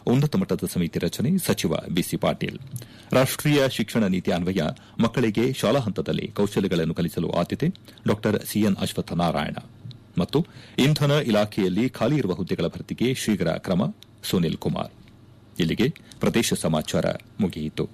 ಉನ್ನತ ಮಟ್ಟದ ಸಮಿತಿ ರಚನೆ ಸಚಿವ ಬಿಸಿ ಪಾಟೀಲ್ ರಾಷ್ಟೀಯ ಶಿಕ್ಷಣ ನೀತಿ ಅನ್ವಯ ಮಕ್ಕಳಿಗೆ ಶಾಲಾ ಹಂತದಲ್ಲಿ ಕೌಶಲ್ಯಗಳನ್ನು ಕಲಿಸಲು ಆದ್ಯತೆ ಡಾ ಸಿಎನ್ ಅಶ್ವತ್ಥನಾರಾಯಣ ಮತ್ತು ಇಂಧನ ಇಲಾಖೆಯಲ್ಲಿ ಖಾಲಿ ಇರುವ ಹುದ್ದೆಗಳ ಭರ್ತಿಗೆ ಶೀಘ್ರ ಕ್ರಮ ಸುನಿಲ್ ಕುಮಾರ್ ಇಲ್ಲಿಗೆ ಪ್ರದೇಶ ಸಮಾಚಾರ ಮುಗಿಯಿತು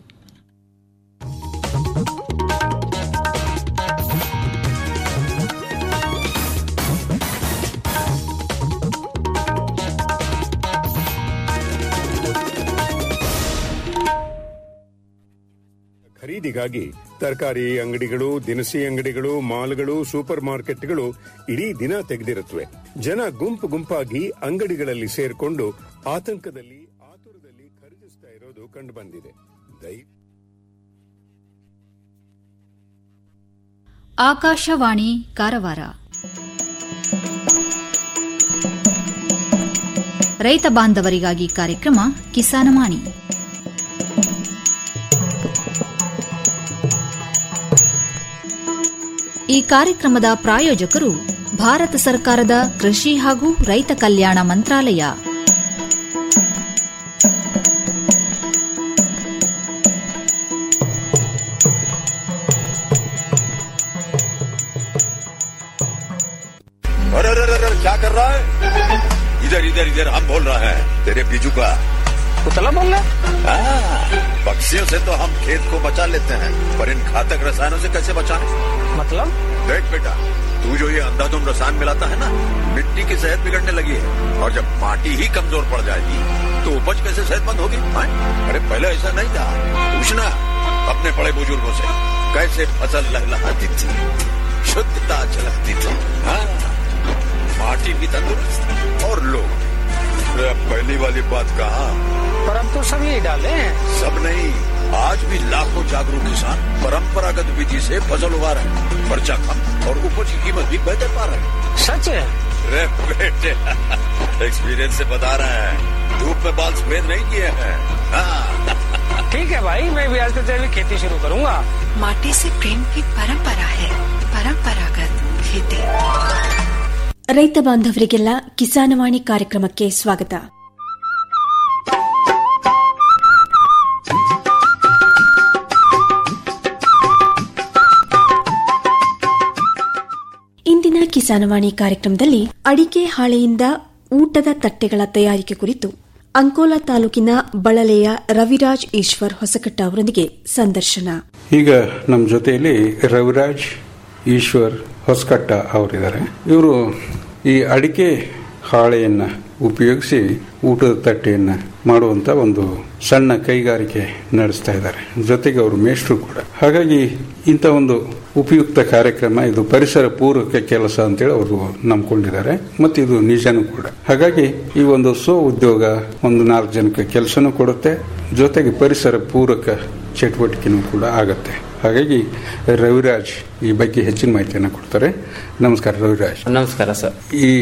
ಖರೀದಿಗಾಗಿ ತರಕಾರಿ ಅಂಗಡಿಗಳು ದಿನಸಿ ಅಂಗಡಿಗಳು ಮಾಲ್ಗಳು ಸೂಪರ್ ಮಾರ್ಕೆಟ್ಗಳು ಇಡೀ ದಿನ ತೆಗೆದಿರುತ್ತವೆ ಜನ ಗುಂಪು ಗುಂಪಾಗಿ ಅಂಗಡಿಗಳಲ್ಲಿ ಸೇರ್ಕೊಂಡು ಆತಂಕದಲ್ಲಿ ಆತುರದಲ್ಲಿ ಖರೀದಿಸ್ತಾ ಇರೋದು ಕಂಡು ಬಂದಿದೆ ದಯ ಆಕಾಶವಾಣಿ ಕಾರವಾರ ರೈತ ಬಾಂಧವರಿಗಾಗಿ ಕಾರ್ಯಕ್ರಮ ಕಿಸಾನಮಾನಿ ಈ ಕಾರ್ಯಕ್ರಮದ ಪ್ರಾಯೋಜಕರು ಭಾರತ ಸರ್ಕಾರದ ಕೃಷಿ ಹಾಗೂ ರೈತ ಕಲ್ಯಾಣ ಮಂತ್ರಾಲಯ अरे अरे अरे अरे, क्या कर रहा है इधर इधर इधर हम बोल रहे हैं तेरे बीजू का पुतला बोल रहा हाँ, पक्षियों से तो हम खेत को बचा लेते हैं पर इन घातक रसायनों से कैसे बचाएं मतलब देख बेटा तू जो ये अंधाधुंध रसायन मिलाता है ना मिट्टी की सेहत बिगड़ने लगी है और जब माटी ही कमजोर पड़ जाएगी तो उपज कैसे सेहतमंद होगी हाँ? अरे पहले ऐसा नहीं था पूछना अपने बड़े बुजुर्गों से कैसे फसल लहलहाती थी शुद्धता झलकती थी हाँ माटी भी तंदुरुस्त और लोग अरे अब पहली वाली बात कहा पर अब तो सब यही डाले हैं सब नहीं आज भी लाखों जागरूक किसान परंपरागत विधि से फसल उगा रहे हैं खर्चा कम और उपज की कीमत भी बेहतर पा रहे हैं सच है रे बेटे एक्सपीरियंस से बता रहे हैं धूप में बाल सफेद नहीं किए हैं हाँ, ठीक है भाई मैं भी आज से जैविक खेती शुरू करूंगा माटी से प्रेम की परंपरा है परंपरागत खेती ರೈತ ಬಾಂಧವರಿಗೆಲ್ಲ ಕಿಸಾನವಾಣಿ ಕಾರ್ಯಕ್ರಮಕ್ಕೆ ಸ್ವಾಗತ ಇಂದಿನ ಕಿಸಾನವಾಣಿ ಕಾರ್ಯಕ್ರಮದಲ್ಲಿ ಅಡಿಕೆ ಹಾಳೆಯಿಂದ ಊಟದ ತಟ್ಟೆಗಳ ತಯಾರಿಕೆ ಕುರಿತು ಅಂಕೋಲಾ ತಾಲೂಕಿನ ಬಳಲೆಯ ರವಿರಾಜ್ ಈಶ್ವರ್ ಹೊಸಕಟ್ಟ ಅವರೊಂದಿಗೆ ಸಂದರ್ಶನ ಈಗ ನಮ್ಮ ಜೊತೆಯಲ್ಲಿ ರವಿರಾಜ್ ಈಶ್ವರ್ ಹೊಸಕಟ್ಟ ಅವರಿದ್ದಾರೆ ಇವರು ಈ ಅಡಿಕೆ ಹಾಳೆಯನ್ನು ಉಪಯೋಗಿಸಿ ಊಟದ ತಟ್ಟೆಯನ್ನು ಮಾಡುವಂತ ಒಂದು ಸಣ್ಣ ಕೈಗಾರಿಕೆ ನಡೆಸ್ತಾ ಇದ್ದಾರೆ ಜೊತೆಗೆ ಅವರು ಮೇಷ್ಟ್ರು ಕೂಡ ಹಾಗಾಗಿ ಇಂಥ ಒಂದು ಉಪಯುಕ್ತ ಕಾರ್ಯಕ್ರಮ ಇದು ಪರಿಸರ ಪೂರಕ ಕೆಲಸ ಅಂತೇಳಿ ಅವರು ನಂಬ್ಕೊಂಡಿದ್ದಾರೆ ಮತ್ತು ಇದು ನಿಜನೂ ಕೂಡ ಹಾಗಾಗಿ ಈ ಒಂದು ಸ್ವ ಉದ್ಯೋಗ ಒಂದು ನಾಲ್ಕು ಜನಕ್ಕೆ ಕೆಲಸನೂ ಕೊಡುತ್ತೆ ಜೊತೆಗೆ ಪರಿಸರ ಪೂರಕ ಚಟುವಟಿಕೆನೂ ಕೂಡ ಆಗತ್ತೆ ಹಾಗಾಗಿ ರವಿರಾಜ್ ಈ ಬಗ್ಗೆ ಹೆಚ್ಚಿನ ಮಾಹಿತಿಯನ್ನು ಕೊಡ್ತಾರೆ ನಮಸ್ಕಾರ ರವಿರಾಜ್ ನಮಸ್ಕಾರ ಸರ್ ಈ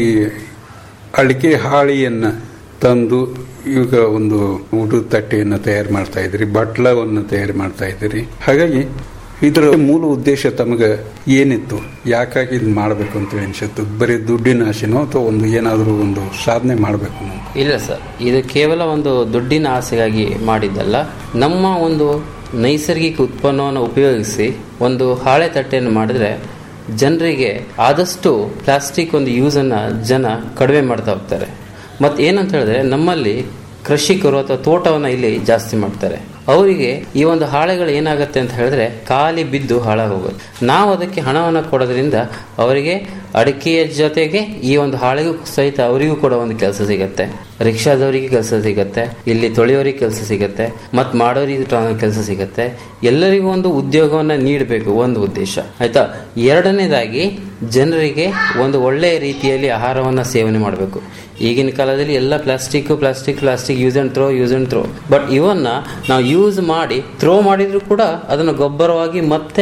ಅಡಿಕೆ ಹಾಳಿಯನ್ನ ತಂದು ಈಗ ಒಂದು ಊಟದ ತಟ್ಟೆಯನ್ನು ತಯಾರು ಮಾಡ್ತಾ ಇದ್ದೀರಿ ಬಟ್ಲವನ್ನು ತಯಾರು ಮಾಡ್ತಾ ಇದ್ದೀರಿ ಹಾಗಾಗಿ ಇದರ ಮೂಲ ಉದ್ದೇಶ ತಮಗೆ ಏನಿತ್ತು ಯಾಕಾಗಿ ಇದು ಮಾಡಬೇಕು ಅಂತ ಅನ್ಸುತ್ತೆ ಬರೀ ದುಡ್ಡಿನ ಆಸೆನೋ ಅಥವಾ ಒಂದು ಏನಾದರೂ ಒಂದು ಸಾಧನೆ ಮಾಡಬೇಕು ಅನ್ನೋ ಇಲ್ಲ ಸರ್ ಇದು ಕೇವಲ ಒಂದು ದುಡ್ಡಿನ ಆಸೆಗಾಗಿ ಮಾಡಿದ್ದಲ್ಲ ನಮ್ಮ ಒಂದು ನೈಸರ್ಗಿಕ ಉತ್ಪನ್ನವನ್ನು ಉಪಯೋಗಿಸಿ ಒಂದು ಹಾಳೆ ತಟ್ಟೆಯನ್ನು ಮಾಡಿದ್ರೆ ಜನರಿಗೆ ಆದಷ್ಟು ಪ್ಲಾಸ್ಟಿಕ್ ಒಂದು ಯೂಸನ್ನು ಜನ ಕಡಿಮೆ ಮಾಡ್ತಾ ಹೋಗ್ತಾರೆ ಮತ್ತು ಏನಂತ ಹೇಳಿದ್ರೆ ನಮ್ಮಲ್ಲಿ ಕೃಷಿಕರು ಅಥವಾ ತೋಟವನ್ನು ಇಲ್ಲಿ ಜಾಸ್ತಿ ಮಾಡ್ತಾರೆ ಅವರಿಗೆ ಈ ಒಂದು ಹಾಳೆಗಳು ಏನಾಗುತ್ತೆ ಅಂತ ಹೇಳಿದ್ರೆ ಖಾಲಿ ಬಿದ್ದು ಹಾಳಾಗೋಗುತ್ತೆ ನಾವು ಅದಕ್ಕೆ ಹಣವನ್ನು ಕೊಡೋದ್ರಿಂದ ಅವರಿಗೆ ಅಡಿಕೆಯ ಜೊತೆಗೆ ಈ ಒಂದು ಹಾಳೆಗೂ ಸಹಿತ ಅವರಿಗೂ ಕೂಡ ಒಂದು ಕೆಲಸ ಸಿಗತ್ತೆ ರಿಕ್ಷಾದವರಿಗೆ ಕೆಲಸ ಸಿಗತ್ತೆ ಇಲ್ಲಿ ತೊಳೆಯೋರಿಗೆ ಕೆಲಸ ಸಿಗತ್ತೆ ಮತ್ತು ಮಾಡೋರಿಗೆ ಕೆಲಸ ಸಿಗತ್ತೆ ಎಲ್ಲರಿಗೂ ಒಂದು ಉದ್ಯೋಗವನ್ನು ನೀಡಬೇಕು ಒಂದು ಉದ್ದೇಶ ಆಯ್ತಾ ಎರಡನೇದಾಗಿ ಜನರಿಗೆ ಒಂದು ಒಳ್ಳೆಯ ರೀತಿಯಲ್ಲಿ ಆಹಾರವನ್ನು ಸೇವನೆ ಮಾಡಬೇಕು ಈಗಿನ ಕಾಲದಲ್ಲಿ ಎಲ್ಲ plastic plastic plastic use and throw use and throw but ಇವನ್ನ ನಾವು ಯೂಸ್ ಮಾಡಿ ಥ್ರೋ ಮಾಡಿದ್ರು ಕೂಡ ಅದನ್ನು ಗೊಬ್ಬರವಾಗಿ ಮತ್ತೆ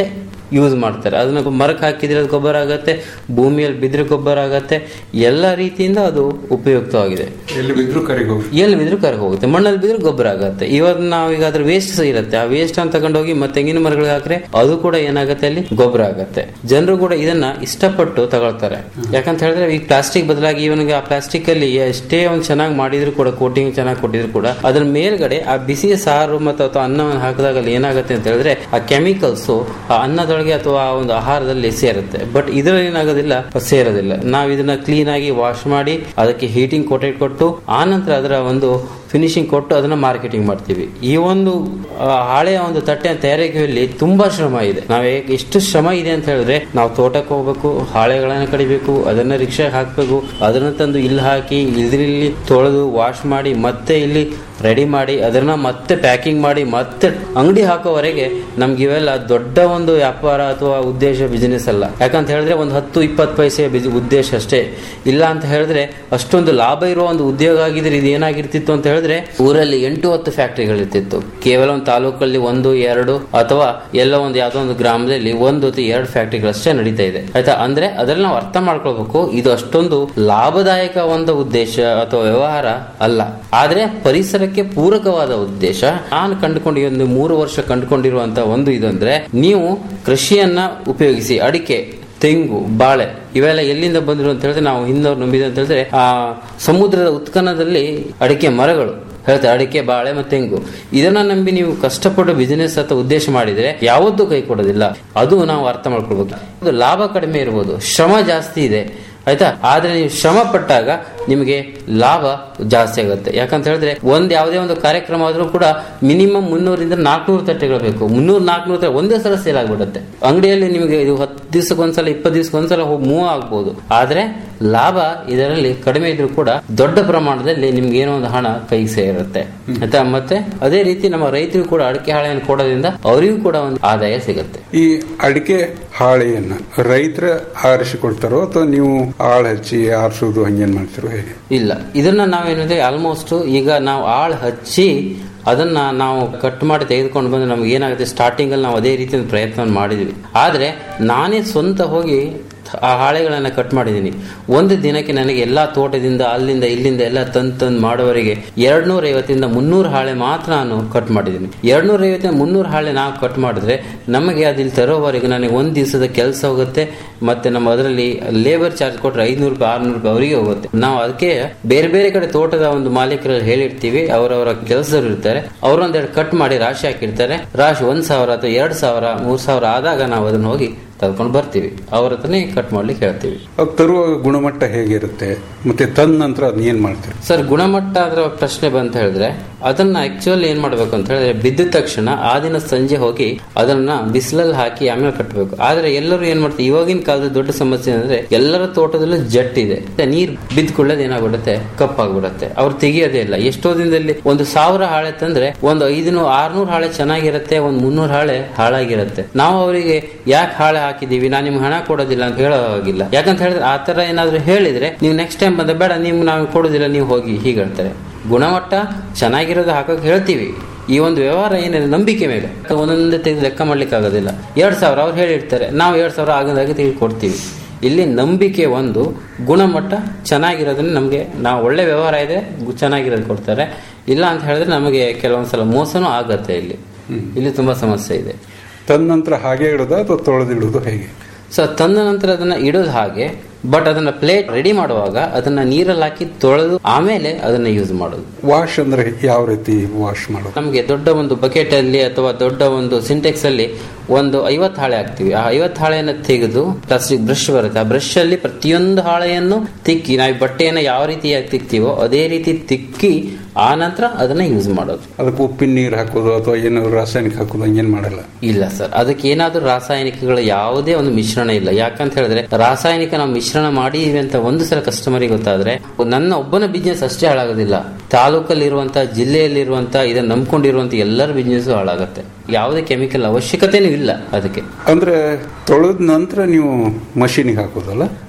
ಯೂಸ್ ಮಾಡ್ತಾರೆ ಅದನ್ನ ಮರಕ್ಕೆ ಹಾಕಿದ್ರೆ ಅದು ಗೊಬ್ಬರ ಆಗತ್ತೆ ಭೂಮಿಯಲ್ಲಿ ಬಿದ್ರೆ ಗೊಬ್ಬರ ಆಗತ್ತೆ ಎಲ್ಲ ರೀತಿಯಿಂದ ಅದು ಉಪಯುಕ್ತವಾಗಿದೆ ಎಲ್ಲಿ ಬಿದ್ರು ಕರೆಗೆ ಹೋಗಿ ಎಲ್ಲಿ ಬಿದ್ರು ಕರಗ ಹೋಗುತ್ತೆ ಮಣ್ಣಲ್ಲಿ ಬಿದ್ರೆ ಗೊಬ್ಬರ ಆಗುತ್ತೆ ಇವಾಗ ನಾವು ಈಗ ಅದ್ರ ವೇಸ್ಟ್ ಇರುತ್ತೆ ಆ ವೇಸ್ಟ್ ಅಂತ ತಗೊಂಡೋಗಿ ಮತ್ತೆ ತೆಂಗಿನ ಮರಗಳಿಗೆ ಹಾಕ್ರೆ ಅದು ಕೂಡ ಏನಾಗುತ್ತೆ ಅಲ್ಲಿ ಗೊಬ್ಬರ ಆಗುತ್ತೆ ಜನರು ಕೂಡ ಇದನ್ನ ಇಷ್ಟಪಟ್ಟು ತಗೊಳ್ತಾರೆ ಯಾಕಂತ ಹೇಳಿದ್ರೆ ಈ ಪ್ಲಾಸ್ಟಿಕ್ ಬದಲಾಗಿ ಇವನಿಗೆ ಆ ಪ್ಲಾಸ್ಟಿಕ್ ಅಲ್ಲಿ ಎಷ್ಟೇ ಒಂದು ಚೆನ್ನಾಗಿ ಮಾಡಿದ್ರು ಕೂಡ ಕೋಟಿಂಗ್ ಚೆನ್ನಾಗಿ ಕೊಟ್ಟಿದ್ರು ಕೂಡ ಅದ್ರ ಮೇಲ್ಗಡೆ ಆ ಬಿಸಿ ಸಾರು ಮತ್ತು ಅಥವಾ ಅನ್ನವನ್ನು ಹಾಕಿದಾಗ ಅಲ್ಲಿ ಏನಾಗುತ್ತೆ ಅಂತ ಹೇಳಿದ್ರೆ ಆ ಕೆಮಿಕಲ್ಸ್ ಆ ಅನ್ನದೊಳಗೆ ಅಥವಾ ಆ ಒಂದು ಆಹಾರದಲ್ಲಿ ಸೇರುತ್ತೆ ಬಟ್ ಇದರಲ್ಲಿ ಏನಾಗೋದಿಲ್ಲ ಸೇರೋದಿಲ್ಲ ನಾವು ಇದನ್ನ ಕ್ಲೀನ್ ಆಗಿ ವಾಶ್ ಮಾಡಿ ಅದಕ್ಕೆ ಹೀಟಿಂಗ್ ಕೋಟೆಡ್ ಕೊಟ್ಟು ಆ ನಂತರ ಅದರ ಒಂದು ಫಿನಿಶಿಂಗ್ ಕೊಟ್ಟು ಅದನ್ನ ಮಾರ್ಕೆಟಿಂಗ್ ಮಾಡ್ತೀವಿ ಈ ಒಂದು ಆ, ಹಳೆಯ ಒಂದು ತಟ್ಟೆ ತಯಾರಿಕೆಯಲ್ಲಿ ತುಂಬಾ ಶ್ರಮ ಇದೆ ನಾವು ಎಷ್ಟು ಶ್ರಮ ಇದೆ ಅಂತ ಹೇಳಿದ್ರೆ ನಾವು ತೋಟಕ್ಕೆ ಹೋಗ್ಬೇಕು ಹಾಳೆಗಳನ್ನ ಕಡಿಬೇಕು ಅದನ್ನ ರಿಕ್ಷಾಗೆ ಹಾಕ್ಬೇಕು ಅದನ್ನ ತಂದು ಇಲ್ಲಿ ಹಾಕಿ ಇದ್ರಲ್ಲಿ ತೊಳೆದು ವಾಶ್ ಮಾಡಿ ಮತ್ತೆ ಇಲ್ಲಿ ರೆಡಿ ಮಾಡಿ ಅದನ್ನ ಮತ್ತೆ ಪ್ಯಾಕಿಂಗ್ ಮಾಡಿ ಮತ್ತೆ ಅಂಗಡಿ ಹಾಕೋವರೆಗೆ ನಮ್ಗೆ ಇವೆಲ್ಲ ದೊಡ್ಡ ಒಂದು ವ್ಯಾಪಾರ ಅಥವಾ ಉದ್ದೇಶ ಬಿಸಿನೆಸ್ ಅಲ್ಲ ಯಾಕಂತ ಹೇಳಿದ್ರೆ ಒಂದು ಹತ್ತು ಇಪ್ಪತ್ತು ಪೈಸೆ ಬಿಸಿ ಉದ್ದೇಶ ಅಷ್ಟೇ ಇಲ್ಲ ಅಂತ ಹೇಳಿದ್ರೆ ಅಷ್ಟೊಂದು ಲಾಭ ಇರುವ ಒಂದು ಉದ್ಯೋಗ ಆಗಿದ್ರೆ ಇದು ಏನಾಗಿರ್ತಿತ್ತು ಅಂತ ಹೇಳಿದ್ರೆ ಊರಲ್ಲಿ ಎಂಟು ಹತ್ತು ಫ್ಯಾಕ್ಟರಿಗಳಿರ್ತಿತ್ತು ಕೇವಲ ಒಂದು ತಾಲೂಕಲ್ಲಿ ಒಂದು ಎರಡು ಅಥವಾ ಎಲ್ಲ ಒಂದು ಯಾವ್ದೋ ಒಂದು ಗ್ರಾಮದಲ್ಲಿ ಒಂದು ಅಥವಾ ಎರಡು ಫ್ಯಾಕ್ಟರಿಗಳಷ್ಟೇ ನಡೀತಾ ಇದೆ ಆಯ್ತಾ ಅಂದ್ರೆ ಅದ್ರಲ್ಲಿ ನಾವು ಅರ್ಥ ಮಾಡ್ಕೊಳ್ಬೇಕು ಇದು ಅಷ್ಟೊಂದು ಲಾಭದಾಯಕ ಒಂದು ಉದ್ದೇಶ ಅಥವಾ ವ್ಯವಹಾರ ಅಲ್ಲ ಆದ್ರೆ ಪರಿಸರಕ್ಕೆ ಪೂರಕವಾದ ಉದ್ದೇಶ ನಾನು ಕಂಡುಕೊಂಡು ಈ ಒಂದು ಮೂರು ವರ್ಷ ಕಂಡುಕೊಂಡಿರುವಂತ ಒಂದು ಇದಂದ್ರೆ ನೀವು ಕೃಷಿಯನ್ನ ಉಪಯೋಗಿಸಿ ಅಡಿಕೆ ತೆಂಗು ಬಾಳೆ ಇವೆಲ್ಲ ಎಲ್ಲಿಂದ ಬಂದಿರು ಅಂತ ಹೇಳಿದ್ರೆ ನಾವು ಹಿಂದವ್ರು ನಂಬಿದೆ ಅಂತ ಹೇಳಿದ್ರೆ ಆ ಸಮುದ್ರದ ಉತ್ಖನದಲ್ಲಿ ಅಡಿಕೆ ಮರಗಳು ಹೇಳ್ತಾರೆ ಅಡಿಕೆ ಬಾಳೆ ಮತ್ತೆ ತೆಂಗು ಇದನ್ನ ನಂಬಿ ನೀವು ಕಷ್ಟಪಟ್ಟು ಬಿಸಿನೆಸ್ ಅಥವಾ ಉದ್ದೇಶ ಮಾಡಿದ್ರೆ ಯಾವತ್ತೂ ಕೈ ಕೊಡೋದಿಲ್ಲ ಅದು ನಾವು ಅರ್ಥ ಮಾಡ್ಕೊಳ್ಬೇಕು ಅದು ಲಾಭ ಕಡಿಮೆ ಇರ್ಬೋದು ಶ್ರಮ ಜಾಸ್ತಿ ಇದೆ ಆಯ್ತಾ ಆದ್ರೆ ನೀವು ಶ್ರಮ ಪಟ್ಟಾಗ ನಿಮಗೆ ಲಾಭ ಜಾಸ್ತಿ ಆಗುತ್ತೆ ಯಾಕಂತ ಹೇಳಿದ್ರೆ ಒಂದ್ ಯಾವುದೇ ಒಂದು ಕಾರ್ಯಕ್ರಮ ಆದ್ರೂ ಕೂಡ ಮಿನಿಮಮ್ ಮುನ್ನೂರಿಂದ ನಾಲ್ಕುನೂರು ತಟ್ಟೆಗಳು ಬೇಕು ಮುನ್ನೂರು ನಾಲ್ಕುನೂರು ತಟ್ಟೆ ಒಂದೇ ಸಲ ಸೇಲ್ ಆಗ್ಬಿಡುತ್ತೆ ಅಂಗಡಿಯಲ್ಲಿ ನಿಮಗೆ ಇದು ಹತ್ತು ದಿವಸಕ್ಕೆ ಒಂದ್ಸಲ ಇಪ್ಪತ್ತು ದಿವಸಕ್ಕೆ ಒಂದ್ಸಲ ಹೋಗಿ ಮೂವ್ ಆಗ್ಬೋದು ಆದ್ರೆ ಲಾಭ ಇದರಲ್ಲಿ ಕಡಿಮೆ ಇದ್ರೂ ಕೂಡ ದೊಡ್ಡ ಪ್ರಮಾಣದಲ್ಲಿ ನಿಮ್ಗೆ ಏನೋ ಒಂದು ಹಣ ಕೈಗೆ ಸೇರುತ್ತೆ ಆಯ್ತಾ ಮತ್ತೆ ಅದೇ ರೀತಿ ನಮ್ಮ ರೈತರಿಗೂ ಕೂಡ ಅಡಿಕೆ ಹಾಳೆಯನ್ನು ಕೊಡೋದ್ರಿಂದ ಅವರಿಗೂ ಕೂಡ ಒಂದು ಆದಾಯ ಸಿಗುತ್ತೆ ಈ ಅಡಿಕೆ ಹಾಳೆಯನ್ನ ರೈತರ ಆರಿಸಿಕೊಳ್ತಾರೋ ಅಥವಾ ನೀವು ಆಳ್ ಹಚ್ಚಿ ಆರಿಸೋದು ಹಂಗೇನ್ ಮಾಡ್ತಿರೋ ಹೇಗೆ ಇಲ್ಲ ಇದನ್ನ ನಾವೇನಿದೆ ಆಲ್ಮೋಸ್ಟ್ ಈಗ ನಾವು ಆಳ್ ಹಚ್ಚಿ ಅದನ್ನ ನಾವು ಕಟ್ ಮಾಡಿ ತೆಗೆದುಕೊಂಡು ಬಂದು ನಮ್ಗೆ ಏನಾಗುತ್ತೆ ಸ್ಟಾರ್ಟಿಂಗ್ ಅಲ್ಲಿ ನಾವು ಅದೇ ರೀತಿಯ ಪ್ರಯತ್ನ ಮಾಡಿದ್ವಿ ಆದ್ರೆ ನಾನೇ ಸ್ವಂತ ಹೋಗಿ ಆ ಹಾಳೆಗಳನ್ನ ಕಟ್ ಮಾಡಿದ್ದೀನಿ ಒಂದು ದಿನಕ್ಕೆ ನನಗೆ ಎಲ್ಲಾ ತೋಟದಿಂದ ಅಲ್ಲಿಂದ ಇಲ್ಲಿಂದ ಎಲ್ಲ ತಂದು ತಂದು ಮಾಡೋವರೆಗೆ ಎರಡ್ನೂರ ಐವತ್ತಿಂದ ಮುನ್ನೂರು ಹಾಳೆ ಮಾತ್ರ ನಾನು ಕಟ್ ಮಾಡಿದ್ದೀನಿ ಎರಡ್ನೂರ ಐವತ್ತಿಂದ ಮುನ್ನೂರು ಹಾಳೆ ನಾವು ಕಟ್ ಮಾಡಿದ್ರೆ ನಮಗೆ ಅದಿಲ್ಲಿ ತರೋವರೆಗೆ ನನಗೆ ಒಂದು ದಿವಸದ ಕೆಲಸ ಹೋಗುತ್ತೆ ಮತ್ತೆ ನಮ್ಮ ಅದರಲ್ಲಿ ಲೇಬರ್ ಚಾರ್ಜ್ ಕೊಟ್ರೆ ಐದ್ನೂರು ರೂಪಾಯಿ ಆರ್ನೂರು ರೂಪಾಯಿ ಅವರಿಗೆ ಹೋಗುತ್ತೆ ನಾವು ಅದಕ್ಕೆ ಬೇರೆ ಬೇರೆ ಕಡೆ ತೋಟದ ಒಂದು ಮಾಲೀಕರಲ್ಲಿ ಹೇಳಿರ್ತೀವಿ ಅವರವರ ಕೆಲಸದವ್ರು ಇರ್ತಾರೆ ಅವರು ಒಂದೆರಡು ಕಟ್ ಮಾಡಿ ರಾಶಿ ಹಾಕಿರ್ತಾರೆ ರಾಶಿ ಒಂದ್ ಸಾವಿರ ಅಥವಾ ಎರಡ್ ಸಾವಿರ ಮೂರ್ ಸಾವಿರ ಆದಾಗ ನಾವು ಅದನ್ನ ಹೋಗಿ ತೆಗೆದುಕೊಂಡು ಬರ್ತೀವಿ ಅವ್ರ ಹತ್ರನೇ ಕಟ್ ಮಾಡ್ಲಿಕ್ಕೆ ಹೇಳ್ತೀವಿ ಅದು ತರುವಾಗ ಗುಣಮಟ್ಟ ಹೇಗಿರುತ್ತೆ ಮತ್ತೆ ತಂದ ನಂತರ ಅದನ್ನ ಏನ್ ಮಾಡ್ತೀರಿ ಸರ್ ಗುಣಮಟ್ಟ ಅದರ ಪ್ರಶ್ನೆ ಬಂತ ಹೇಳಿದ್ರೆ ಅದನ್ನ ಆಕ್ಚುಲಿ ಏನ್ ಮಾಡ್ಬೇಕು ಅಂತ ಹೇಳಿದ್ರೆ ಬಿದ್ದ ತಕ್ಷಣ ಆ ದಿನ ಸಂಜೆ ಹೋಗಿ ಅದನ್ನ ಬಿಸಿಲಲ್ಲಿ ಹಾಕಿ ಆಮೇಲೆ ಕಟ್ಟಬೇಕು ಆದ್ರೆ ಎಲ್ಲರೂ ಏನ್ ಮಾಡ್ತಾರೆ ಇವಾಗಿನ ಕಾಲದ ದೊಡ್ಡ ಸಮಸ್ಯೆ ಅಂದ್ರೆ ಎಲ್ಲರ ತೋಟದಲ್ಲೂ ಜಟ್ ಇದೆ ನೀರ್ ಬಿದ್ದ ಕೊಳ್ಳೋದು ಏನಾಗ್ಬಿಡುತ್ತೆ ಕಪ್ಪಾಗ್ಬಿಡುತ್ತೆ ಅವ್ರು ತೆಗಿಯೋದೇ ಇಲ್ಲ ಎಷ್ಟೋ ದಿನದಲ್ಲಿ ಒಂದು ಸಾವಿರ ಹಾಳೆ ತಂದ್ರೆ ಒಂದು ಐದುನೂರು ಆರ್ನೂರು ಹಾಳೆ ಚೆನ್ನಾಗಿರುತ್ತೆ ಒಂದು ಮುನ್ನೂರು ಹಾಳೆ ಹಾಳಾಗಿರುತ್ತೆ ನಾವು ಅವರಿಗೆ ಯಾಕೆ ಹಾಳೆ ಹಾಕಿದೀವಿ ನಾನು ನಿಮ್ಗೆ ಹಣ ಕೊಡೋದಿಲ್ಲ ಅಂತ ಹೇಳೋ ಹಾಗಿಲ್ಲ ಯಾಕಂತ ಹೇಳಿದ್ರೆ ಆ ತರ ಏನಾದ್ರು ಹೇಳಿದ್ರೆ ನೀವು ನೆಕ್ಸ್ಟ್ ಟೈಮ್ ಬಂದ ಬೇಡ ನಿಮ್ಗೆ ನಾವು ಕೊಡೋದಿಲ್ಲ ನೀವು ಹೋಗಿ ಹೀಗೆ ಹೇಳ್ತಾರೆ ಗುಣಮಟ್ಟ ಚೆನ್ನಾಗಿರೋದು ಹಾಕೋಕೆ ಹೇಳ್ತೀವಿ ಈ ಒಂದು ವ್ಯವಹಾರ ಏನಿದೆ ನಂಬಿಕೆ ಮೇಲೆ ಒಂದೊಂದೇ ತೆಗೆದು ಲೆಕ್ಕ ಮಾಡ್ಲಿಕ್ಕೆ ಆಗೋದಿಲ್ಲ ಎರಡ್ ಸಾವಿರ ಅವ್ರು ಹೇಳಿರ್ತಾರೆ ನಾವು ಎರಡ್ ಸಾವಿರ ಆಗದಾಗೆ ತೆಗೆದು ಕೊಡ್ತೀವಿ ಇಲ್ಲಿ ನಂಬಿಕೆ ಒಂದು ಗುಣಮಟ್ಟ ಚೆನ್ನಾಗಿರೋದನ್ನ ನಮಗೆ ನಾವು ಒಳ್ಳೆ ವ್ಯವಹಾರ ಇದೆ ಗು- ಚೆನ್ನಾಗಿರೋದು ಕೊಡ್ತಾರೆ ಇಲ್ಲ ಅಂತ ಹೇಳಿದ್ರೆ ನಮಗೆ ಕೆಲವೊಂದ್ಸಲ ಮೋಸನೂ ಆಗತ್ತೆ ಇಲ್ಲಿ ಇಲ್ಲಿ ತುಂಬಾ ಸಮಸ್ಯೆ ಇದೆ ತಂದ ನಂತರ ಹಾಗೆ ಇಡೋದು ಅಥವಾ ತೊಳೆದಿಡೋದು ಹೇಗೆ ಸೊ ತಂದ ನಂತರ ಅದನ್ನ ಇಡೋದು ಹಾಗೆ ಬಟ್ ಅದನ್ನ ಪ್ಲೇಟ್ ರೆಡಿ ಮಾಡುವಾಗ ಅದನ್ನ ನೀರಲ್ಲಿ ಹಾಕಿ ತೊಳೆದು ಆಮೇಲೆ ಅದನ್ನ ಯೂಸ್ ಮಾಡೋದು ವಾಶ್ ಅಂದ್ರೆ ಯಾವ ರೀತಿ ವಾಶ್ ಮಾಡೋದು ನಮಗೆ ದೊಡ್ಡ ಒಂದು ಬಕೆಟ್ ಅಲ್ಲಿ ಅಥವಾ ದೊಡ್ಡ ಒಂದು ಸಿಂಟೆಕ್ಸ್ ಅಲ್ಲಿ ಒಂದು ಐವತ್ತು ಹಾಳೆ ಹಾಕ್ತಿವಿ ಆ ಐವತ್ತು ಹಾಳೆಯನ್ನು ತೆಗೆದು ಪ್ಲಾಸ್ಟಿಕ್ ಬ್ರಷ್ ಬರುತ್ತೆ ಆ ಬ್ರಷ್ ಅಲ್ಲಿ ಪ್ರತಿಯೊಂದು ಹಾಳೆಯನ್ನು ತಿಕ್ಕಿ ನಾವು ಈ ಬಟ್ಟೆಯನ್ನು ಯಾವ ರೀತಿಯಾಗಿ ತಿಕ್ತೀವೋ ಅದೇ ರೀತಿ ತಿಕ್ಕಿ ಆ ನಂತರ ಅದನ್ನ ಯೂಸ್ ಮಾಡೋದು ಅದಕ್ಕೆ ಉಪ್ಪಿನ ನೀರು ಹಾಕೋದು ಅಥವಾ ಏನು ರಾಸಾಯನಿಕ ಹಾಕೋದು ಹಂಗೇನ್ ಮಾಡಲ್ಲ ಇಲ್ಲ ಸರ್ ಅದಕ್ಕೆ ಏನಾದ್ರೂ ರಾಸಾಯನಿಕಗಳ ಯಾವುದೇ ಒಂದು ಮಿಶ್ರಣ ಇಲ್ಲ ಯಾಕಂತ ಹೇಳಿದ್ರೆ ರಾಸಾಯನಿಕ ನಾವು ಮಿಶ್ರಣ ಮಾಡಿದೀವಿ ಅಂತ ಒಂದು ಸಲ ಕಸ್ಟಮರಿಗೆ ಗೊತ್ತಾದ್ರೆ ನನ್ನ ಒಬ್ಬನ ಬಿಸ್ನೆಸ್ ಅಷ್ಟೇ ಹಾಳಾಗೋದಿಲ್ಲ ತಾಲೂಕಲ್ಲಿರುವಂತ ಜಿಲ್ಲೆಯಲ್ಲಿರುವಂತ ಇದನ್ನ ನಂಬ್ಕೊಂಡಿರುವಂತ ಎಲ್ಲರ ಬಿಸ್ನೆಸ್ ಹಾಳಾಗತ್ತೆ ಯಾವುದೇ ಕೆಮಿಕಲ್ ಅವಶ್ಯಕತೆನೂ ಇಲ್ಲ ಅದಕ್ಕೆ ಅಂದ್ರೆ ತೊಳೆದ ನಂತರ ನೀವು ಮಷೀನಿಗೆ ಹಾಕೋದಲ್ಲ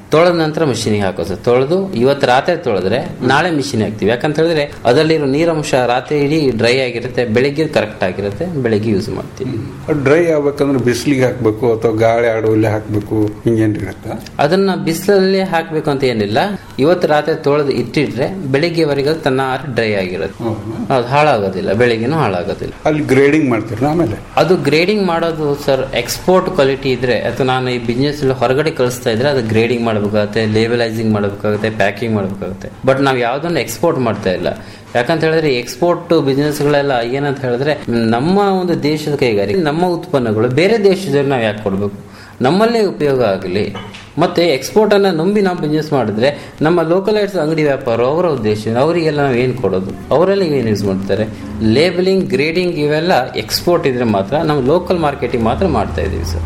ತೊಳೆದ ನಂತರ ಮಿಷಿನಿಗೆ ಹಾಕೋದು ಸರ್ ತೊಳೆದು ಇವತ್ತು ರಾತ್ರಿ ತೊಳೆದ್ರೆ ನಾಳೆ ಮಿಷಿನ್ ಹಾಕ್ತಿವಿ ಯಾಕಂತ ಹೇಳಿದ್ರೆ ಅದರಲ್ಲಿರೋ ನೀರಂಶ ರಾತ್ರಿ ಇಡೀ ಡ್ರೈ ಆಗಿರುತ್ತೆ ಬೆಳಿಗ್ಗೆ ಕರೆಕ್ಟ್ ಆಗಿರುತ್ತೆ ಬೆಳಿಗ್ಗೆ ಯೂಸ್ ಮಾಡ್ತೀವಿ ಡ್ರೈ ಆಗ್ಬೇಕಂದ್ರೆ ಬಿಸಿಲಿಗೆ ಹಾಕ್ಬೇಕು ಅಥವಾ ಗಾಳಿ ಆಡುವಲ್ಲಿ ಹಾಕ್ಬೇಕು ಹಿಂಗೇನಿರುತ್ತಾ ಅದನ್ನ ಬಿಸಿಲಲ್ಲಿ ಹಾಕ್ಬೇಕು ಅಂತ ಏನಿಲ್ಲ ಇವತ್ತು ರಾತ್ರಿ ತೊಳೆದು ಇಟ್ಟಿಟ್ರೆ ಬೆಳಿಗ್ಗೆವರೆಗೆ ಅದು ತನ್ನ ಡ್ರೈ ಆಗಿರುತ್ತೆ ಅದು ಹಾಳಾಗೋದಿಲ್ಲ ಬೆಳಿಗ್ಗೆನೂ ಹಾಳಾಗೋದಿಲ್ಲ ಅಲ್ಲಿ ಗ್ರೇಡಿಂಗ್ ಮಾಡ್ತೀರ ಆಮೇಲೆ ಅದು ಗ್ರೇಡಿಂಗ್ ಮಾಡೋದು ಸರ್ ಎಕ್ಸ್ಪೋರ್ಟ್ ಕ್ವಾಲಿಟಿ ಇದ್ರೆ ಅಥವಾ ನಾನು ಈ ಬಿಸ್ನೆಸ್ ಹೊರಗಡೆ ಕಳಿಸ್ತಾ ಇದ್ರೆ ಅದು ಗ್ರೇಡಿಂಗ್ ಮಾಡಬೇಕಾಗುತ್ತೆ ಲೇಬಲೈಸಿಂಗ್ ಮಾಡಬೇಕಾಗುತ್ತೆ ಪ್ಯಾಕಿಂಗ್ ಮಾಡಬೇಕಾಗುತ್ತೆ ಬಟ್ ನಾವು ಯಾವುದನ್ನು ಎಕ್ಸ್ಪೋರ್ಟ್ ಮಾಡ್ತಾ ಇಲ್ಲ ಯಾಕಂತ ಹೇಳಿದ್ರೆ ಎಕ್ಸ್ಪೋರ್ಟ್ ಬಿಸ್ನೆಸ್ಗಳೆಲ್ಲ ಏನಂತ ಹೇಳಿದ್ರೆ ನಮ್ಮ ಒಂದು ದೇಶದ ಕೈಗಾರಿಕೆ ನಮ್ಮ ಉತ್ಪನ್ನಗಳು ಬೇರೆ ದೇಶದಲ್ಲಿ ನಾವು ಯಾಕೆ ಕೊಡಬೇಕು ನಮ್ಮಲ್ಲೇ ಉಪಯೋಗ ಆಗಲಿ ಮತ್ತೆ ಎಕ್ಸ್ಪೋರ್ಟ್ ಅನ್ನ ನಂಬಿ ನಾವು ಬಿಸ್ನೆಸ್ ಮಾಡಿದ್ರೆ ನಮ್ಮ ಲೋಕಲೈಟ್ಸ್ ಅಂಗಡಿ ವ್ಯಾಪಾರ ಅವರ ಉದ್ದೇಶ ಅವರಿಗೆಲ್ಲ ನಾವು ಏನು ಕೊಡೋದು ಅವರೆಲ್ಲ ಏನು ಯೂಸ್ ಮಾಡ್ತಾರೆ ಲೇಬಲಿಂಗ್ ಗ್ರೇಡಿಂಗ್ ಇವೆಲ್ಲ ಎಕ್ಸ್ಪೋರ್ಟ್ ಇದ್ರೆ ಮಾತ್ರ ನಾವು ಲೋಕಲ್ ಮಾರ್ಕೆಟಿಂಗ್ ಮಾತ್ರ ಮಾಡ್ತಾ ಇದೀವಿ ಸರ್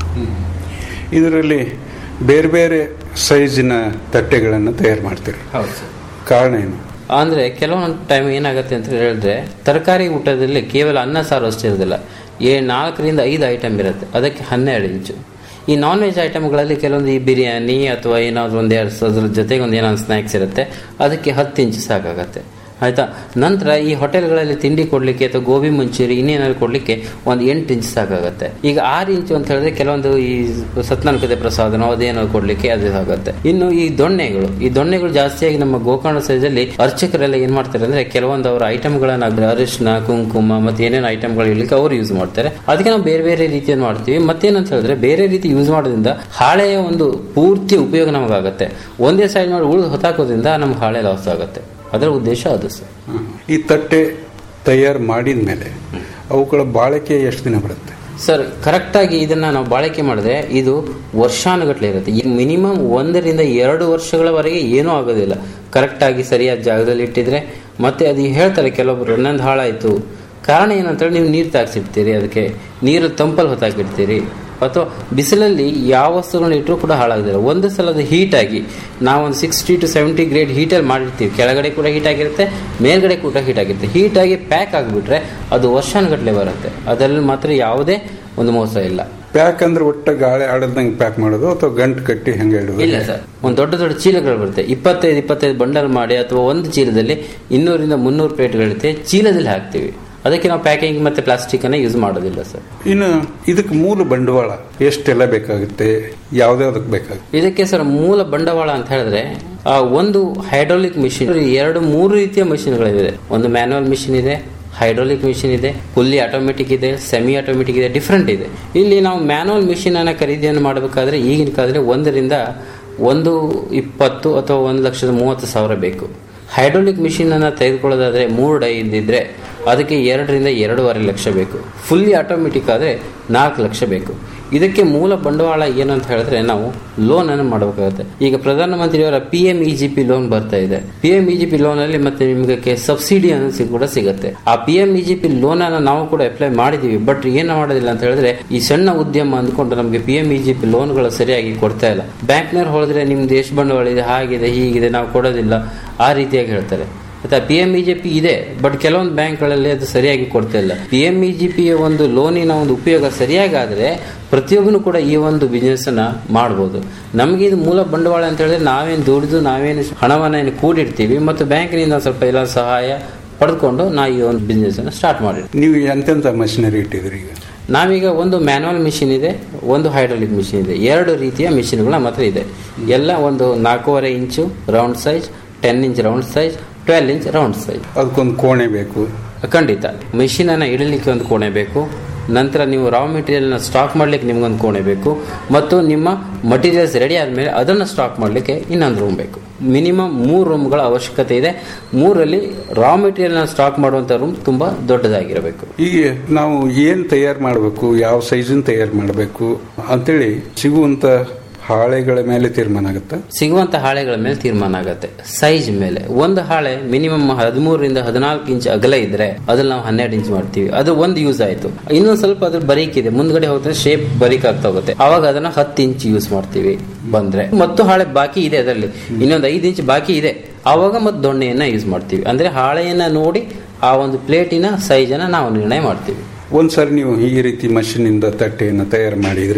ಇದರಲ್ಲಿ ಬೇರೆ ಬೇರೆ ಸೈಜಿನ ತಟ್ಟೆಗಳನ್ನು ತಯಾರು ಮಾಡ್ತೀರಿ ಹೌದು ಸರ್ ಕಾರಣ ಏನು ಅಂದ್ರೆ ಕೆಲವೊಂದು ಟೈಮ್ ಏನಾಗುತ್ತೆ ಅಂತ ಹೇಳಿದ್ರೆ ತರಕಾರಿ ಊಟದಲ್ಲಿ ಕೇವಲ ಅನ್ನ ಸಾರು ಅಷ್ಟೇ ಇರೋದಿಲ್ಲ ಏ ನಾಲ್ಕರಿಂದ ಐದು ಐಟಮ್ ಇರುತ್ತೆ ಅದಕ್ಕೆ ಹನ್ನೆರಡು ಇಂಚು ಈ ನಾನ್ ವೆಜ್ ಐಟಮ್ಗಳಲ್ಲಿ ಕೆಲವೊಂದು ಈ ಬಿರಿಯಾನಿ ಅಥವಾ ಏನಾದ್ರು ಒಂದು ಎರಡು ಅದ್ರ ಜೊತೆಗೆ ಒಂದು ಏನಾದ್ರು ಸ್ನ್ಯಾಕ್ಸ್ ಇರುತ್ತೆ ಅದಕ್ಕೆ ಹತ್ತು ಇಂಚು ಸಾಕಾಗತ್ತೆ ಆಯ್ತಾ ನಂತರ ಈ ಹೋಟೆಲ್ಗಳಲ್ಲಿ ತಿಂಡಿ ಕೊಡ್ಲಿಕ್ಕೆ ಅಥವಾ ಗೋಬಿ ಮಂಚೂರಿ ಇನ್ನೇನಾದ್ರು ಕೊಡ್ಲಿಕ್ಕೆ ಒಂದು ಎಂಟು ಇಂಚ್ ಸಾಕಾಗತ್ತೆ ಈಗ ಆರು ಇಂಚು ಅಂತ ಹೇಳಿದ್ರೆ ಕೆಲವೊಂದು ಈ ಸತ್ನಾಲ್ಕತೆ ಪ್ರಸಾದನೋ ಅದೇನೋ ಕೊಡ್ಲಿಕ್ಕೆ ಅದು ಆಗುತ್ತೆ ಇನ್ನು ಈ ದೊಣ್ಣೆಗಳು ಈ ದೊಣ್ಣೆಗಳು ಜಾಸ್ತಿಯಾಗಿ ನಮ್ಮ ಗೋಕರ್ಣ ಸೈಜಲ್ಲಿ ಅರ್ಚಕರೆಲ್ಲ ಏನ್ ಮಾಡ್ತಾರೆ ಅಂದ್ರೆ ಕೆಲವೊಂದು ಅವರ ಐಟಮ್ಗಳನ್ನ ಅರಿಶಿನ ಕುಂಕುಮ ಮತ್ತೆ ಏನೇನು ಐಟಮ್ಗಳು ಇರ್ಲಿಕ್ಕೆ ಅವ್ರು ಯೂಸ್ ಮಾಡ್ತಾರೆ ಅದಕ್ಕೆ ನಾವು ಬೇರೆ ಬೇರೆ ರೀತಿಯನ್ನು ಮಾಡ್ತೀವಿ ಮತ್ತೇನಂತ ಹೇಳಿದ್ರೆ ಬೇರೆ ರೀತಿ ಯೂಸ್ ಮಾಡೋದ್ರಿಂದ ಹಾಳೆಯ ಒಂದು ಪೂರ್ತಿ ಉಪಯೋಗ ನಮಗಾಗತ್ತೆ ಒಂದೇ ಸೈಡ್ ಮಾಡಿ ಉಳಿದು ಹೊತ್ತಾಕೋದ್ರಿಂದ ನಮ್ಗೆ ಹಾಳೆ ಲಾಸ್ ಆಗುತ್ತೆ ಅದರ ಉದ್ದೇಶ ಅದು ಸರ್ ಈ ತಟ್ಟೆ ತಯಾರು ಮಾಡಿದ ಮೇಲೆ ಅವುಗಳ ಬಾಳಿಕೆ ಎಷ್ಟು ದಿನ ಬರುತ್ತೆ ಸರ್ ಕರೆಕ್ಟ್ ಆಗಿ ಇದನ್ನ ನಾವು ಬಾಳಿಕೆ ಮಾಡಿದ್ರೆ ಇದು ವರ್ಷಾನುಗಟ್ಲೆ ಇರುತ್ತೆ ಈಗ ಮಿನಿಮಮ್ ಒಂದರಿಂದ ಎರಡು ವರ್ಷಗಳವರೆಗೆ ಏನೂ ಆಗೋದಿಲ್ಲ ಕರೆಕ್ಟ್ ಆಗಿ ಸರಿಯಾದ ಜಾಗದಲ್ಲಿ ಇಟ್ಟಿದ್ರೆ ಮತ್ತೆ ಅದು ಹೇಳ್ತಾರೆ ಕೆಲವೊಬ್ರು ನಂದು ಹಾಳಾಯ್ತು ಕಾರಣ ಏನಂತೇಳಿ ನೀವು ನೀರು ತಾಕ್ಸಿಡ್ತೀರಿ ಅದಕ್ಕೆ ನೀರು ತಂಪಲ್ಲಿ ಹೊತ್ತಾಕಿಡ್ತೀರಿ ಅಥವಾ ಬಿಸಿಲಲ್ಲಿ ಯಾವ ವಸ್ತುಗಳನ್ನ ಇಟ್ಟರು ಕೂಡ ಹಾಳಾಗೋದಿಲ್ಲ ಒಂದು ಸಲ ಅದು ಹೀಟ್ ಆಗಿ ನಾವೊಂದು ಸಿಕ್ಸ್ಟಿ ಟು ಸೆವೆಂಟಿ ಗ್ರೇಡ್ ಹೀಟಲ್ಲಿ ಮಾಡಿರ್ತೀವಿ ಕೆಳಗಡೆ ಕೂಡ ಹೀಟ್ ಆಗಿರುತ್ತೆ ಮೇಲ್ಗಡೆ ಕೂಡ ಹೀಟ್ ಆಗಿರುತ್ತೆ ಹೀಟ್ ಆಗಿ ಪ್ಯಾಕ್ ಆಗಿಬಿಟ್ರೆ ಅದು ವರ್ಷಾನುಗಟ್ಲೆ ಬರುತ್ತೆ ಅದರಲ್ಲಿ ಮಾತ್ರ ಯಾವುದೇ ಒಂದು ಮೋಸ ಇಲ್ಲ ಪ್ಯಾಕ್ ಅಂದ್ರೆ ಒಟ್ಟ ಗಾಳಿ ಆಡದಂಗೆ ಪ್ಯಾಕ್ ಮಾಡೋದು ಅಥವಾ ಗಂಟು ಕಟ್ಟಿ ಹಂಗೆ ಇಡೋದು ಇಲ್ಲ ಸರ್ ಒಂದು ದೊಡ್ಡ ದೊಡ್ಡ ಚೀಲಗಳು ಬರುತ್ತೆ ಇಪ್ಪತ್ತೈದು ಇಪ್ಪತ್ತೈದು ಬಂಡಲ್ ಮಾಡಿ ಅಥವಾ ಒಂದು ಚೀಲದಲ್ಲಿ ಇನ್ನೂರಿಂದ ಮುನ್ನೂರು ಪ್ಲೇಟ್ಗಳಿರುತ್ತೆ ಚೀಲದಲ್ಲಿ ಹಾಕ್ತೀವಿ ಅದಕ್ಕೆ ನಾವು ಪ್ಯಾಕಿಂಗ್ ಮತ್ತೆ ಪ್ಲಾಸ್ಟಿಕ್ ಅನ್ನ ಯೂಸ್ ಮಾಡೋದಿಲ್ಲ ಸರ್ ಇನ್ನು ಇದಕ್ಕೆ ಮೂಲ ಬಂಡವಾಳ ಎಷ್ಟೆಲ್ಲ ಬೇಕಾಗುತ್ತೆ ಯಾವ್ದಾವ್ದಕ್ಕೆ ಬೇಕಾಗುತ್ತೆ ಇದಕ್ಕೆ ಸರ್ ಮೂಲ ಬಂಡವಾಳ ಅಂತ ಹೇಳಿದ್ರೆ ಆ ಒಂದು ಹೈಡ್ರೋಲಿಕ್ ಮಿಷಿನ್ ಎರಡು ಮೂರು ರೀತಿಯ ಮಿಷಿನ್ಗಳಿದೆ ಒಂದು ಮ್ಯಾನುವಲ್ ಮಿಷಿನ್ ಇದೆ ಹೈಡ್ರೋಲಿಕ್ ಮಿಷಿನ್ ಇದೆ ಫುಲ್ಲಿ ಆಟೋಮೆಟಿಕ್ ಇದೆ ಸೆಮಿ ಆಟೋಮೆಟಿಕ್ ಇದೆ ಡಿಫ್ರೆಂಟ್ ಇದೆ ಇಲ್ಲಿ ನಾವು ಮ್ಯಾನುವಲ್ ಮಿಷಿನ್ ಅನ್ನ ಖರೀದಿಯನ್ನು ಮಾಡಬೇಕಾದ್ರೆ ಈಗಿನ ಕಾಲದಲ್ಲಿ ಒಂದರಿಂದ ಒಂದು ಇಪ್ಪತ್ತು ಅಥವಾ ಒಂದು ಲಕ್ಷದ ಮೂವತ್ತು ಸಾವಿರ ಬೇಕು ಹೈಡ್ರೋಲಿಕ್ ಮಿಷಿನ್ ಅನ್ನ ತೆಗೆದುಕೊಳ್ಳೋದಾದ್ರೆ ಮೂರು ಡೈ ಇದ್ದಿದ್ರೆ ಅದಕ್ಕೆ ಎರಡರಿಂದ ಎರಡೂವರೆ ಲಕ್ಷ ಬೇಕು ಫುಲ್ಲಿ ಆಟೋಮೆಟಿಕ್ ಆದರೆ ನಾಲ್ಕು ಲಕ್ಷ ಬೇಕು ಇದಕ್ಕೆ ಮೂಲ ಬಂಡವಾಳ ಏನು ಅಂತ ಹೇಳಿದ್ರೆ ನಾವು ಲೋನ್ ಅನ್ನು ಮಾಡಬೇಕಾಗುತ್ತೆ ಈಗ ಪ್ರಧಾನಮಂತ್ರಿಯವರ P M E G P loan ಬರ್ತಾ ಇದೆ P M E G P loan ಅಲ್ಲಿ ಮತ್ತೆ ನಿಮಗೆ ಸಬ್ಸಿಡಿ ಅನ್ನೋದು ಕೂಡ ಸಿಗುತ್ತೆ ಆ P M E G P loan ಅನ್ನು ನಾವು ಕೂಡ ಅಪ್ಲೈ ಮಾಡಿದೀವಿ ಬಟ್ ಏನು ಮಾಡೋದಿಲ್ಲ ಅಂತ ಹೇಳಿದ್ರೆ ಈ ಸಣ್ಣ ಉದ್ಯಮ ಅಂದ್ಕೊಂಡು ನಮಗೆ P M E G P ಲೋನ್ಗಳು ಸರಿಯಾಗಿ ಕೊಡ್ತಾ ಇಲ್ಲ ಬ್ಯಾಂಕ್ನವ್ರು ಹೋದ್ರೆ ನಿಮ್ದು ಎಷ್ಟು ಬಂಡವಾಳ ಇದೆ ಹಾಗಿದೆ ಹೀಗಿದೆ ನಾವು ಕೊಡೋದಿಲ್ಲ ಆ ರೀತಿಯಾಗಿ ಹೇಳ್ತಾರೆ ಮತ್ತೆ P M E G P ಇದೆ ಬಟ್ ಕೆಲವೊಂದು ಬ್ಯಾಂಕ್ಗಳಲ್ಲಿ ಅದು ಸರಿಯಾಗಿ ಕೊಡ್ತಾ ಇಲ್ಲ ಪಿ ಎಂ ಇ ಜಿ ಪಿಯ ಒಂದು ಲೋನಿನ ಒಂದು ಉಪಯೋಗ ಸರಿಯಾಗಿ ಆದರೆ ಪ್ರತಿಯೊಬ್ಬನು ಕೂಡ ಈ ಒಂದು ಬಿಸ್ನೆಸ್ ಅನ್ನ ಮಾಡ್ಬೋದು ನಮಗೆ ಇದು ಮೂಲ ಬಂಡವಾಳ ಅಂತ ಹೇಳಿದ್ರೆ ನಾವೇನು ದುಡಿದು ನಾವೇನು ಹಣವನ್ನ ಏನು ಕೂಡಿಡ್ತೀವಿ ಮತ್ತು ಬ್ಯಾಂಕಿನಿಂದ ಸ್ವಲ್ಪ ಎಲ್ಲ ಸಹಾಯ ಪಡೆದುಕೊಂಡು ನಾವು ಈ ಒಂದು ಬಿಸ್ನೆಸ್ ಅನ್ನ ಸ್ಟಾರ್ಟ್ ಮಾಡಿರ್ತೀವಿ ನೀವು ಎಂತೆಂಥ ಮಷಿನರಿ ಇಟ್ಟಿದ್ರಿ ಈಗ ನಾವೀಗ ಒಂದು ಮ್ಯಾನುವಲ್ ಮಿಷಿನ್ ಇದೆ ಒಂದು ಹೈಡ್ರೋಲಿಕ್ ಮಿಷಿನ್ ಇದೆ ಎರಡು ರೀತಿಯ ಮಿಷಿನ್ಗಳು ನಮ್ಮ ಹತ್ರ ಇದೆ ಎಲ್ಲ ಒಂದು ನಾಲ್ಕೂವರೆ ಇಂಚು round size ten inch round size twelve inch round size ಅದಕ್ಕೊಂದು ಕೋಣೆ ಬೇಕು ಖಂಡಿತ ಮಿಷಿನ್ ಅನ್ನ ಇಡಲಿಕ್ಕೆ ಒಂದು ಕೋಣೆ ಬೇಕು ನಂತರ ನೀವು ರಾ ಮೆಟೀರಿಯಲ್ನ ಸ್ಟಾಕ್ ಮಾಡ್ಲಿಕ್ಕೆ ನಿಮ್ಗೊಂದು ಕೋಣೆ ಬೇಕು ಮತ್ತು ನಿಮ್ಮ ಮಟೀರಿಯಲ್ಸ್ ರೆಡಿ ಆದಮೇಲೆ ಅದನ್ನು ಸ್ಟಾಕ್ ಮಾಡಲಿಕ್ಕೆ ಇನ್ನೊಂದು ರೂಮ್ ಬೇಕು ಮಿನಿಮಮ್ ಮೂರು ರೂಮ್ಗಳ ಅವಶ್ಯಕತೆ ಇದೆ ಮೂರಲ್ಲಿ ರಾ ಮೆಟೀರಿಯಲ್ನ ಸ್ಟಾಕ್ ಮಾಡುವಂಥ ರೂಮ್ ತುಂಬ ದೊಡ್ಡದಾಗಿರಬೇಕು ಈಗ ನಾವು ಏನ್ ತಯಾರು ಮಾಡಬೇಕು ಯಾವ ಸೈಜಿನ ತಯಾರು ಮಾಡಬೇಕು ಅಂತೇಳಿ ಸಿಗುವಂತ ಹಾಳೆಗಳ ಮೇಲೆ ತೀರ್ಮಾನ ಆಗುತ್ತೆ ಸಿಗುವಂತ ಹಾಳೆಗಳ ಮೇಲೆ ತೀರ್ಮಾನ ಆಗುತ್ತೆ ಸೈಜ್ ಮೇಲೆ ಒಂದು ಹಾಳೆ ಮಿನಿಮಮ್ ಹದಿಮೂರರಿಂದ ಹದಿನಾಲ್ಕು ಇಂಚ್ ಅಗಲ ಇದ್ರೆ ಅದ್ರಲ್ಲಿ ನಾವು ಹನ್ನೆರಡು ಇಂಚ್ ಮಾಡ್ತೀವಿ ಅದು ಒಂದು ಯೂಸ್ ಆಯ್ತು ಇನ್ನೊಂದು ಸ್ವಲ್ಪ ಅದ್ರ ಬರೀಕ್ ಇದೆ ಮುಂದ್ಗಡೆ ಹೋದ್ರೆ ಶೇಪ್ ಬರೀಕ್ ಆಗ್ತಾ ಹೋಗುತ್ತೆ ಅವಾಗ ಅದನ್ನ ಹತ್ತು ಇಂಚ್ ಯೂಸ್ ಮಾಡ್ತೀವಿ ಬಂದ್ರೆ ಮತ್ತು ಹಾಳೆ ಬಾಕಿ ಇದೆ ಅದರಲ್ಲಿ ಇನ್ನೊಂದು ಐದು ಇಂಚ್ ಬಾಕಿ ಇದೆ ಆವಾಗ ಮತ್ತೆ ದೊಣ್ಣೆಯನ್ನ ಯೂಸ್ ಮಾಡ್ತೀವಿ ಅಂದ್ರೆ ಹಾಳೆಯನ್ನ ನೋಡಿ ಆ ಒಂದು ಪ್ಲೇಟಿನ ಸೈಜನ್ನ ನಾವು ನಿರ್ಣಯ ಮಾಡ್ತೀವಿ ಒಂದ್ಸರಿ ನೀವು ಈ ರೀತಿ ಮಷೀನಿಂದ ತಟ್ಟೆಯನ್ನು ತಯಾರು ಮಾಡಿದ್ರಿ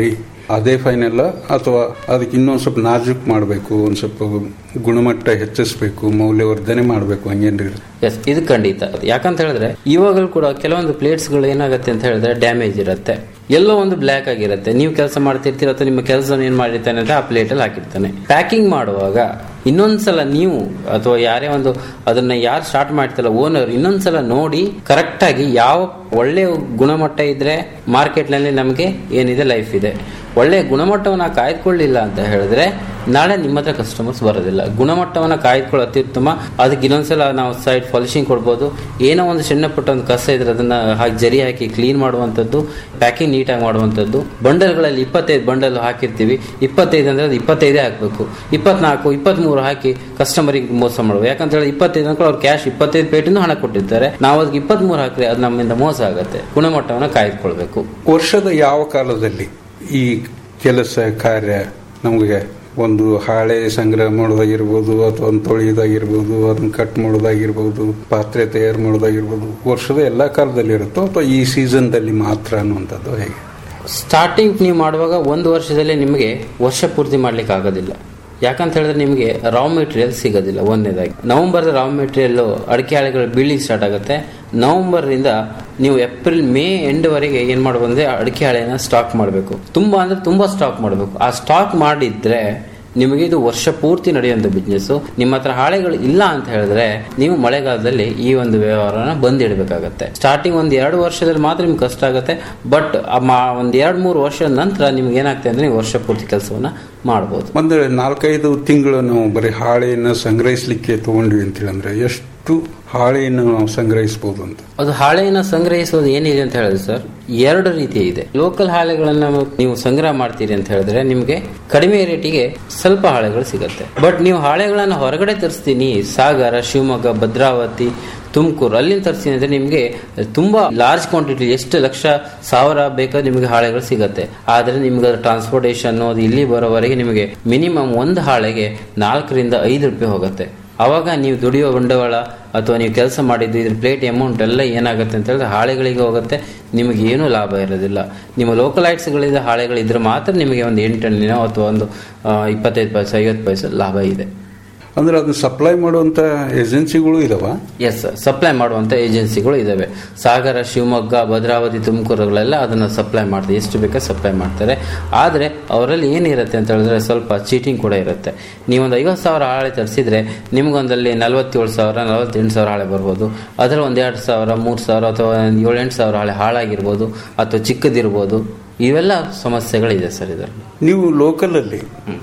ಅದೇ ಫೈನಲ್ಲ ಅಥವಾ ಅದಕ್ಕೆ ಇನ್ನೊಂದು ಸ್ವಲ್ಪ ನಾಜೂಕ್ ಮಾಡಬೇಕು ಒಂದು ಸ್ವಲ್ಪ ಗುಣಮಟ್ಟ ಹೆಚ್ಚಿಸಬೇಕು ಮೌಲ್ಯವರ್ಧನೆ ಮಾಡಬೇಕು ಹಂಗೇನ್ರಿ ಎಸ್ ಇದು ಖಂಡಿತ ಯಾಕಂತ ಹೇಳಿದ್ರೆ ಇವಾಗಲೂ ಕೂಡ ಕೆಲವೊಂದು ಪ್ಲೇಟ್ಸ್ಗಳು ಏನಾಗುತ್ತೆ ಅಂತ ಹೇಳಿದ್ರೆ ಡ್ಯಾಮೇಜ್ ಇರುತ್ತೆ ಎಲ್ಲೋ ಒಂದು ಬ್ಲ್ಯಾಕ್ ಆಗಿರುತ್ತೆ ನೀವು ಕೆಲಸ ಮಾಡ್ತಿರ್ತೀರ ಅಥವಾ ನಿಮ್ಮ ಕೆಲಸ ಏನ್ ಮಾಡಿರ್ತಾನೆ ಅಂತ ಆ ಪ್ಲೇಟಲ್ಲಿ ಹಾಕಿರ್ತಾನೆ ಪ್ಯಾಕಿಂಗ್ ಮಾಡುವಾಗ ಇನ್ನೊಂದ್ಸಲ ನೀವು ಅಥವಾ ಯಾರೇ ಒಂದು ಅದನ್ನ ಯಾರು ಸ್ಟಾರ್ಟ್ ಮಾಡ್ತಿಲ್ಲ ಓನರ್ ಇನ್ನೊಂದ್ಸಲ ನೋಡಿ ಕರೆಕ್ಟ್ ಆಗಿ ಯಾವ ಒಳ್ಳೆ ಗುಣಮಟ್ಟ ಇದ್ರೆ ಮಾರ್ಕೆಟ್ ನಲ್ಲಿ ನಮಗೆ ಏನಿದೆ ಲೈಫ್ ಇದೆ ಒಳ್ಳೆ ಗುಣಮಟ್ಟವನ್ನ ಕಾಯ್ದುಕೊಳ್ಳಿಲ್ಲ ಅಂತ ಹೇಳಿದ್ರೆ ನಾಳೆ ನಿಮ್ಮ ಹತ್ರ ಕಸ್ಟಮರ್ಸ್ ಬರೋದಿಲ್ಲ ಗುಣಮಟ್ಟವನ್ನ ಕಾಯ್ದುಕೊಳ್ಳೋ ಅತ್ಯುತ್ತಮ ಅದಕ್ಕೆ ಇನ್ನೊಂದ್ಸಲ ನಾವು ಸೈಡ್ ಪಾಲಿಶಿಂಗ್ ಕೊಡ್ಬೋದು ಏನೋ ಒಂದು ಸಣ್ಣ ಪುಟ್ಟ ಒಂದು ಕಸ ಇದ್ರೆ ಅದನ್ನ ಹಾಕಿ ಜರಿ ಹಾಕಿ ಕ್ಲೀನ್ ಮಾಡುವಂಥದ್ದು ಪ್ಯಾಕಿಂಗ್ ನೀಟಾಗಿ ಮಾಡುವಂಥದ್ದು ಬಂಡಲ್ಗಳಲ್ಲಿ ಇಪ್ಪತ್ತೈದು ಬಂಡಲ್ ಹಾಕಿರ್ತೀವಿ ಇಪ್ಪತ್ತೈದು ಅಂದ್ರೆ ಅದು ಇಪ್ಪತ್ತೈದೇ ಹಾಕಬೇಕು ಇಪ್ಪತ್ನಾಲ್ಕು ಇಪ್ಪತ್ಮೂರು ಹಾಕಿ ಕಸ್ಟಮರಿಗೆ ಮೋಸ ಮಾಡುವ ಯಾಕಂತ ಹೇಳಿ ಇಪ್ಪತ್ತೈದು ಅನ್ಕೊಂಡು ಅವ್ರು ಕ್ಯಾಶ್ ಇಪ್ಪತ್ತೈದು ಪೇಟಿನೂ ಹಣ ಕೊಟ್ಟಿರ್ತಾರೆ ನಾವು ಅದಕ್ಕೆ ಇಪ್ಪತ್ಮೂರು ಹಾಕಿದ್ರೆ ಅದು ನಮ್ಮಿಂದ ಮೋಸ ಆಗುತ್ತೆ ಗುಣಮಟ್ಟವನ್ನ ಕಾಯ್ದುಕೊಳ್ಬೇಕು ವರ್ಷದ ಯಾವ ಕಾಲದಲ್ಲಿ ಈ ಕೆಲಸ ಕಾರ್ಯ ನಮಗೆ ಒಂದು ಹಾಳೆ ಸಂಗ್ರಹ ಮಾಡೋದಾಗಿರ್ಬೋದು ಅಥವಾ ಒಂದು ತೊಳೆಯೋದಾಗಿರ್ಬೋದು ಅದನ್ನ ಕಟ್ ಮಾಡೋದಾಗಿರ್ಬೋದು ಪಾತ್ರೆ ತಯಾರು ಮಾಡೋದಾಗಿರ್ಬೋದು ವರ್ಷದ ಎಲ್ಲ ಕಾಲದಲ್ಲಿ ಇರುತ್ತೋ ಅಥವಾ ಈ ಸೀಸನ್ದಲ್ಲಿ ಮಾತ್ರ ಅನ್ನುವಂಥದ್ದು ಹೇಗೆ ಸ್ಟಾರ್ಟಿಂಗ್ ನೀವು ಮಾಡುವಾಗ ಒಂದು ವರ್ಷದಲ್ಲಿ ನಿಮಗೆ ವರ್ಷ ಪೂರ್ತಿ ಮಾಡ್ಲಿಕ್ಕೆ ಆಗೋದಿಲ್ಲ ಯಾಕಂತ ಹೇಳಿದ್ರೆ ನಿಮಗೆ ರಾ ಮೆಟೀರಿಯಲ್ ಸಿಗೋದಿಲ್ಲ ಒಂದನೇದಾಗಿ ನವೆಂಬರ್ ರಾ ಮೆಟೀರಿಯಲ್ ಅಡಿಕೆ ಹಾಳೆಗಳು ಬೀಳಿಂಗ್ ಸ್ಟಾರ್ಟ್ ಆಗುತ್ತೆ ನವೆಂಬರ್ ಇಂದ ನೀವು ಏಪ್ರಿಲ್ ಮೇ ಎಂಡ್ ವರೆಗೆ ಏನ್ ಮಾಡಬಹುದು ಅಂದ್ರೆ ಅಡಿಕೆ ಹಾಳೆನ ಸ್ಟಾಕ್ ಮಾಡಬೇಕು ತುಂಬಾ ಅಂದ್ರೆ ತುಂಬಾ ಸ್ಟಾಕ್ ಮಾಡಬೇಕು ಆ ಸ್ಟಾಕ್ ಮಾಡಿದ್ರೆ ನಿಮಗೆ ಇದು ವರ್ಷ ಪೂರ್ತಿ ನಡೆಯುವಂತ ಬಿಸ್ನೆಸ್ ನಿಮ್ಮ ಹತ್ರ ಹಾಳೆಗಳು ಇಲ್ಲ ಅಂತ ಹೇಳಿದ್ರೆ ನೀವು ಮಳೆಗಾಲದಲ್ಲಿ ಈ ಒಂದು ವ್ಯವಹಾರನ ಬಂದಿಡಬೇಕಾಗತ್ತೆ ಸ್ಟಾರ್ಟಿಂಗ್ ಒಂದ್ ಎರಡು ವರ್ಷದಲ್ಲಿ ಮಾತ್ರ ನಿಮ್ಗೆ ಕಷ್ಟ ಆಗುತ್ತೆ ಬಟ್ ಒಂದ್ ಎರಡ್ ಮೂರು ವರ್ಷದ ನಂತರ ನಿಮ್ಗೆ ಏನಾಗ್ತದೆ ಅಂದ್ರೆ ನೀವು ವರ್ಷ ಪೂರ್ತಿ ಕೆಲಸವನ್ನ ಮಾಡಬಹುದು ಒಂದು ನಾಲ್ಕೈದು ತಿಂಗಳು ನಾವು ಬರೀ ಹಾಳೆಯನ್ನು ಸಂಗ್ರಹಿಸಲಿಕ್ಕೆ ತಗೊಂಡ್ವಿ ಅಂತೇಳಿ ಅಂದ್ರೆ ಎಷ್ಟು ಹಾಳೆಯನ್ನು ನಾವು ಸಂಗ್ರಹಿಸಬಹುದು ಅಂತ ಅದು ಹಾಳೆಯನ್ನು ಸಂಗ್ರಹಿಸೋದು ಏನಿದೆ ಅಂತ ಹೇಳಿದ್ರೆ ಸರ್ ಎರಡು ರೀತಿ ಇದೆ ಲೋಕಲ್ ಹಾಳೆಗಳನ್ನ ನೀವು ಸಂಗ್ರಹ ಮಾಡ್ತೀರಿ ಅಂತ ಹೇಳಿದ್ರೆ ನಿಮಗೆ ಕಡಿಮೆ ರೇಟಿಗೆ ಸ್ವಲ್ಪ ಹಾಳೆಗಳು ಸಿಗುತ್ತೆ ಬಟ್ ನೀವು ಹಾಳೆಗಳನ್ನ ಹೊರಗಡೆ ತರಿಸ್ತೀನಿ ಸಾಗರ ಶಿವಮೊಗ್ಗ ಭದ್ರಾವತಿ ತುಮಕೂರು ಅಲ್ಲಿಂದ ತರಿಸ್ತೀನಿ ಅಂದ್ರೆ ನಿಮಗೆ ತುಂಬಾ ಲಾರ್ಜ್ ಕ್ವಾಂಟಿಟಿ ಎಷ್ಟು ಲಕ್ಷ ಸಾವಿರ ಬೇಕಾದ್ರೆ ನಿಮಗೆ ಹಾಳೆಗಳು ಸಿಗುತ್ತೆ ಆದ್ರೆ ನಿಮ್ಗೆ ಟ್ರಾನ್ಸ್ಪೋರ್ಟೇಷನ್ ಅದು ಇಲ್ಲಿ ಬರೋವರೆಗೆ ನಿಮಗೆ ಮಿನಿಮಮ್ ಒಂದು ಹಾಳೆಗೆ ನಾಲ್ಕರಿಂದ ಐದು ರೂಪಾಯಿ ಹೋಗುತ್ತೆ ಅವಾಗ ನೀವು ದುಡಿಯೋ ಬಂಡವಾಳ ಅಥವಾ ನೀವು ಕೆಲಸ ಮಾಡಿದ್ದು ಇದ್ರ ಪ್ಲೇಟ್ ಅಮೌಂಟ್ ಎಲ್ಲ ಏನಾಗುತ್ತೆ ಅಂತ ಹೇಳಿದ್ರೆ ಹಾಳೆಗಳಿಗೆ ಹೋಗುತ್ತೆ ನಿಮಗೆ ಏನೂ ಲಾಭ ಇರೋದಿಲ್ಲ ನಿಮ್ಮ ಲೋಕಲೈಟ್ಸ್ಗಳಿಂದ ಹಾಳೆಗಳಿದ್ರೆ ಮಾತ್ರ ನಿಮಗೆ ಒಂದು ಎಂಟು ಅಥವಾ ಒಂದು ಇಪ್ಪತ್ತೈದು ಪೈಸೆ ಐವತ್ತು ಪೈಸೆ ಲಾಭ ಇದೆ ಅಂದ್ರೆ ಅದನ್ನ ಸಪ್ಲೈ ಮಾಡುವಂತ ಏಜೆನ್ಸಿಗಳು ಇದಾವ ಎಸ್ ಸಪ್ಲೈ ಮಾಡುವಂತ ಏಜೆನ್ಸಿಗಳು ಇದಾವೆ ಸಾಗರ ಶಿವಮೊಗ್ಗ ಭದ್ರಾವತಿ ತುಮಕೂರುಗಳೆಲ್ಲ ಅದನ್ನ ಸಪ್ಲೈ ಮಾಡ್ತಾರೆ ಎಷ್ಟು ಬೇಕಾ ಸಪ್ಲೈ ಮಾಡ್ತಾರೆ ಆದ್ರೆ ಅವರಲ್ಲಿ ಏನಿರುತ್ತೆ ಅಂತ ಹೇಳಿದ್ರೆ ಸ್ವಲ್ಪ ಚೀಟಿಂಗ್ ಕೂಡ ಇರುತ್ತೆ ನೀವೊಂದು ಐವತ್ತು ಸಾವಿರ ಹಾಳೆ ತರಿಸಿದ್ರೆ ನಿಮ್ಗೊಂದಲ್ಲಿ ನಲವತ್ತೇಳು ಸಾವಿರ ನಲವತ್ತೆಂಟು ಸಾವಿರ ಹಾಳೆ ಬರ್ಬೋದು ಅದರಲ್ಲಿ ಒಂದ್ ಎರಡು ಸಾವಿರ ಮೂರು ಸಾವಿರ ಅಥವಾ ಏಳೆಂಟು ಸಾವಿರ ಹಾಳೆ ಹಾಳಾಗಿರ್ಬೋದು ಅಥವಾ ಚಿಕ್ಕದಿರ್ಬೋದು ಇವೆಲ್ಲ ಸಮಸ್ಯೆಗಳಿದೆ ಸರ್ ಇದರಲ್ಲಿ ನೀವು ಲೋಕಲ್ ಅಲ್ಲಿ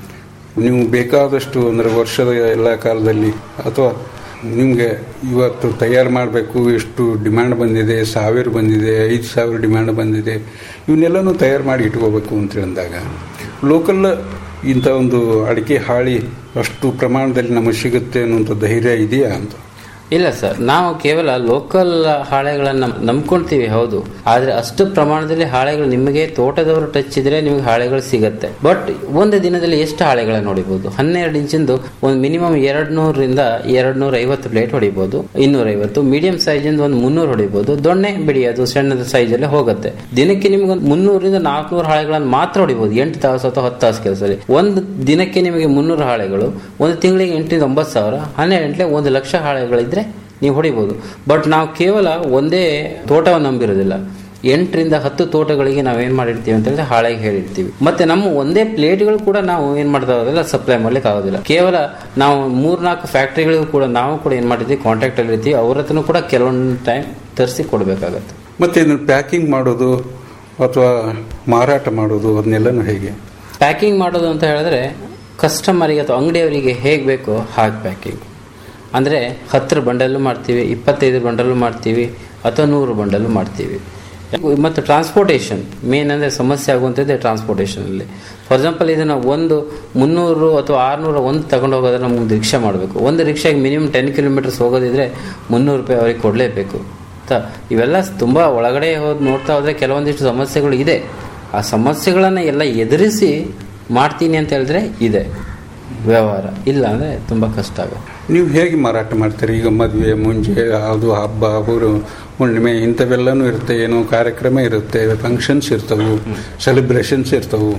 ನೀವು ಬೇಕಾದಷ್ಟು ಅಂದ್ರೆ ವರ್ಷದ ಎಲ್ಲ ಕಾಲದಲ್ಲಿ ಅಥವಾ ನಿಮಗೆ ಇವತ್ತು ತಯಾರು ಮಾಡಬೇಕು ಎಷ್ಟು ಡಿಮ್ಯಾಂಡ್ ಬಂದಿದೆ ಸಾವಿರ ಬಂದಿದೆ ಐದು ಸಾವಿರ ಡಿಮ್ಯಾಂಡ್ ಬಂದಿದೆ ಇವನ್ನೆಲ್ಲನೂ ತಯಾರು ಮಾಡಿ ಇಟ್ಕೋಬೇಕು ಅಂತ ಹೇಳಿದಾಗ ಲೋಕಲ್ ಇಂಥ ಒಂದು ಅಡಿಕೆ ಹಾಳಿ ಅಷ್ಟು ಪ್ರಮಾಣದಲ್ಲಿ ನಮಗೆ ಸಿಗುತ್ತೆ ಅನ್ನುವಂಥ ಧೈರ್ಯ ಇದೆಯಾ ಅಂತ ಇಲ್ಲ ಸರ್ ನಾವು ಕೇವಲ ಲೋಕಲ್ ಹಾಳೆಗಳನ್ನ ನಂಬ್ಕೊಂತೀವಿ ಹೌದು ಆದ್ರೆ ಅಷ್ಟು ಪ್ರಮಾಣದಲ್ಲಿ ಹಾಳೆಗಳು ನಿಮಗೆ ತೋಟದವರು ಟಚ್ ಇದ್ರೆ ನಿಮಗೆ ಹಾಳೆಗಳು ಸಿಗತ್ತೆ ಬಟ್ ಒಂದು ದಿನದಲ್ಲಿ ಎಷ್ಟು ಹಾಳೆಗಳನ್ನ ಹೊಡಿಬಹುದು ಹನ್ನೆರಡು ಇಂಚಿಂದು ಒಂದು ಮಿನಿಮಮ್ ಎರಡ್ ನೂರರಿಂದ ಎರಡ್ ನೂರ ಐವತ್ತು ಪ್ಲೇಟ್ ಹೊಡಿಬಹುದು ಇನ್ನೂರ ಐವತ್ತು ಮೀಡಿಯಂ ಸೈಜ್ ಇಂದ ಒಂದು ಮುನ್ನೂರು ಹೊಡಿಬಹುದು ದೊಣ್ಣೆ ಬಿಡಿ ಅದು ಸಣ್ಣದ ಸೈಜ್ ಅಲ್ಲಿ ಹೋಗುತ್ತೆ ದಿನಕ್ಕೆ ನಿಮ್ಗೆ ಒಂದು ಮುನ್ನೂರಿಂದ ನಾಲ್ಕುನೂರು ಹಾಳೆಗಳನ್ನು ಮಾತ್ರ ಹೊಡಿಬಹುದು ಎಂಟು ತಾಸು ಅಥವಾ ಹತ್ತು ತಾಸು ಕೆಲಸದಲ್ಲಿ ಒಂದು ದಿನಕ್ಕೆ ನಿಮಗೆ ಮುನ್ನೂರು ಹಾಳೆಗಳು ಒಂದು ತಿಂಗಳಿಗೆ ಎಂಟರಿಂದ ಒಂಬತ್ತು ಸಾವಿರ ಹನ್ನೆರಡು ಗಂಟೆ ಒಂದು ಲಕ್ಷ ಹಾಳೆಗಳಿದ್ರೆ ನೀವು ಹೊಡಿಬಹುದು ಬಟ್ ನಾವು ಕೇವಲ ಒಂದೇ ತೋಟವನ್ನು ನಂಬಿರೋದಿಲ್ಲ ಎಂಟರಿಂದ ಹತ್ತು ತೋಟಗಳಿಗೆ ನಾವು ಏನ್ ಮಾಡಿರ್ತೀವಿ ಅಂತ ಹೇಳಿದ್ರೆ ಹಾಳೆಗೆ ಹೇಳಿರ್ತೀವಿ ಮತ್ತೆ ನಮ್ಮ ಒಂದೇ ಪ್ಲೇಟ್ಗಳು ಕೂಡ ನಾವು ಏನ್ ಮಾಡ್ತಾ ಇರೋದಿಲ್ಲ ಸಪ್ಲೈ ಮಾಡ್ಲಿಕ್ಕೆ ಆಗೋದಿಲ್ಲ ಕೇವಲ ನಾವು ಮೂರ್ನಾಲ್ಕು ಫ್ಯಾಕ್ಟ್ರಿಗಳಿಗೂ ಕೂಡ ನಾವು ಕೂಡ ಏನ್ ಮಾಡಿರ್ತೀವಿ ಕಾಂಟ್ಯಾಕ್ಟ್ ಅಲ್ಲಿ ಇರ್ತೀವಿ ಅವ್ರ ಹತ್ರನೂ ಕೂಡ ಕೆಲವೊಂದು ಟೈಮ್ ತರಿಸಿ ಕೊಡಬೇಕಾಗತ್ತೆ ಮತ್ತೆ ಇದನ್ನ ಪ್ಯಾಕಿಂಗ್ ಮಾಡೋದು ಅಥವಾ ಮಾರಾಟ ಮಾಡೋದು ಅದನ್ನೆಲ್ಲನೂ ಹೇಗೆ ಪ್ಯಾಕಿಂಗ್ ಮಾಡೋದು ಅಂತ ಹೇಳಿದ್ರೆ ಕಸ್ಟಮರಿಗೆ ಅಥವಾ ಅಂಗಡಿಯವರಿಗೆ ಹೇಗೆ ಬೇಕೋ ಹಾಗೆ ಪ್ಯಾಕಿಂಗ್ ಅಂದರೆ ಹತ್ತರ ಬಂಡಲ್ಲು ಮಾಡ್ತೀವಿ ಇಪ್ಪತ್ತೈದು ಬಂಡಲ್ಲು ಮಾಡ್ತೀವಿ ಅಥವಾ ನೂರು ಬಂಡಲ್ಲು ಮಾಡ್ತೀವಿ ಮತ್ತು ಟ್ರಾನ್ಸ್ಪೋರ್ಟೇಷನ್ ಮೇನ್ ಅಂದರೆ ಸಮಸ್ಯೆ ಆಗುವಂಥದ್ದೇ ಟ್ರಾನ್ಸ್ಪೋರ್ಟೇಷನಲ್ಲಿ ಫಾರ್ ಎಕ್ಸಾಂಪಲ್ ಇದನ್ನು ಒಂದು ಮುನ್ನೂರು ಅಥವಾ ಆರುನೂರ ಒಂದು ತಗೊಂಡು ಹೋಗೋದ್ರೆ ನಮ್ಗೆ ರಿಕ್ಷಾ ಮಾಡಬೇಕು ಒಂದು ರಿಕ್ಷಾಗೆ ಮಿನಿಮಮ್ ಟೆನ್ ಕಿಲೋಮೀಟರ್ಸ್ ಹೋಗೋದಿದ್ರೆ ಮುನ್ನೂರು ರೂಪಾಯಿ ಅವ್ರಿಗೆ ಕೊಡಲೇಬೇಕು ಆಯ್ತಾ ಇವೆಲ್ಲ ತುಂಬ ಒಳಗಡೆ ಹೋದ್ ನೋಡ್ತಾ ಹೋದರೆ ಕೆಲವೊಂದಿಷ್ಟು ಸಮಸ್ಯೆಗಳು ಇದೆ ಆ ಸಮಸ್ಯೆಗಳನ್ನು ಎಲ್ಲ ಎದುರಿಸಿ ಮಾಡ್ತೀನಿ ಅಂತ ಹೇಳಿದ್ರೆ ಇದೆ ವ್ಯವಹಾರ ಇಲ್ಲ ಅಂದರೆ ತುಂಬ ಕಷ್ಟ ಆಗುತ್ತೆ ನೀವು ಹೇಗೆ ಮಾರಾಟ ಮಾಡ್ತೀರಿ ಈಗ ಮದುವೆ ಮುಂಜೆ ಅದು ಹಬ್ಬ ಹುರು ಹುಣ್ಣಿಮೆ ಇಂಥವೆಲ್ಲನೂ ಇರುತ್ತೆ ಏನೋ ಕಾರ್ಯಕ್ರಮ ಇರುತ್ತೆ ಫಂಕ್ಷನ್ಸ್ ಇರ್ತವು ಸೆಲೆಬ್ರೇಷನ್ಸ್ ಇರ್ತವು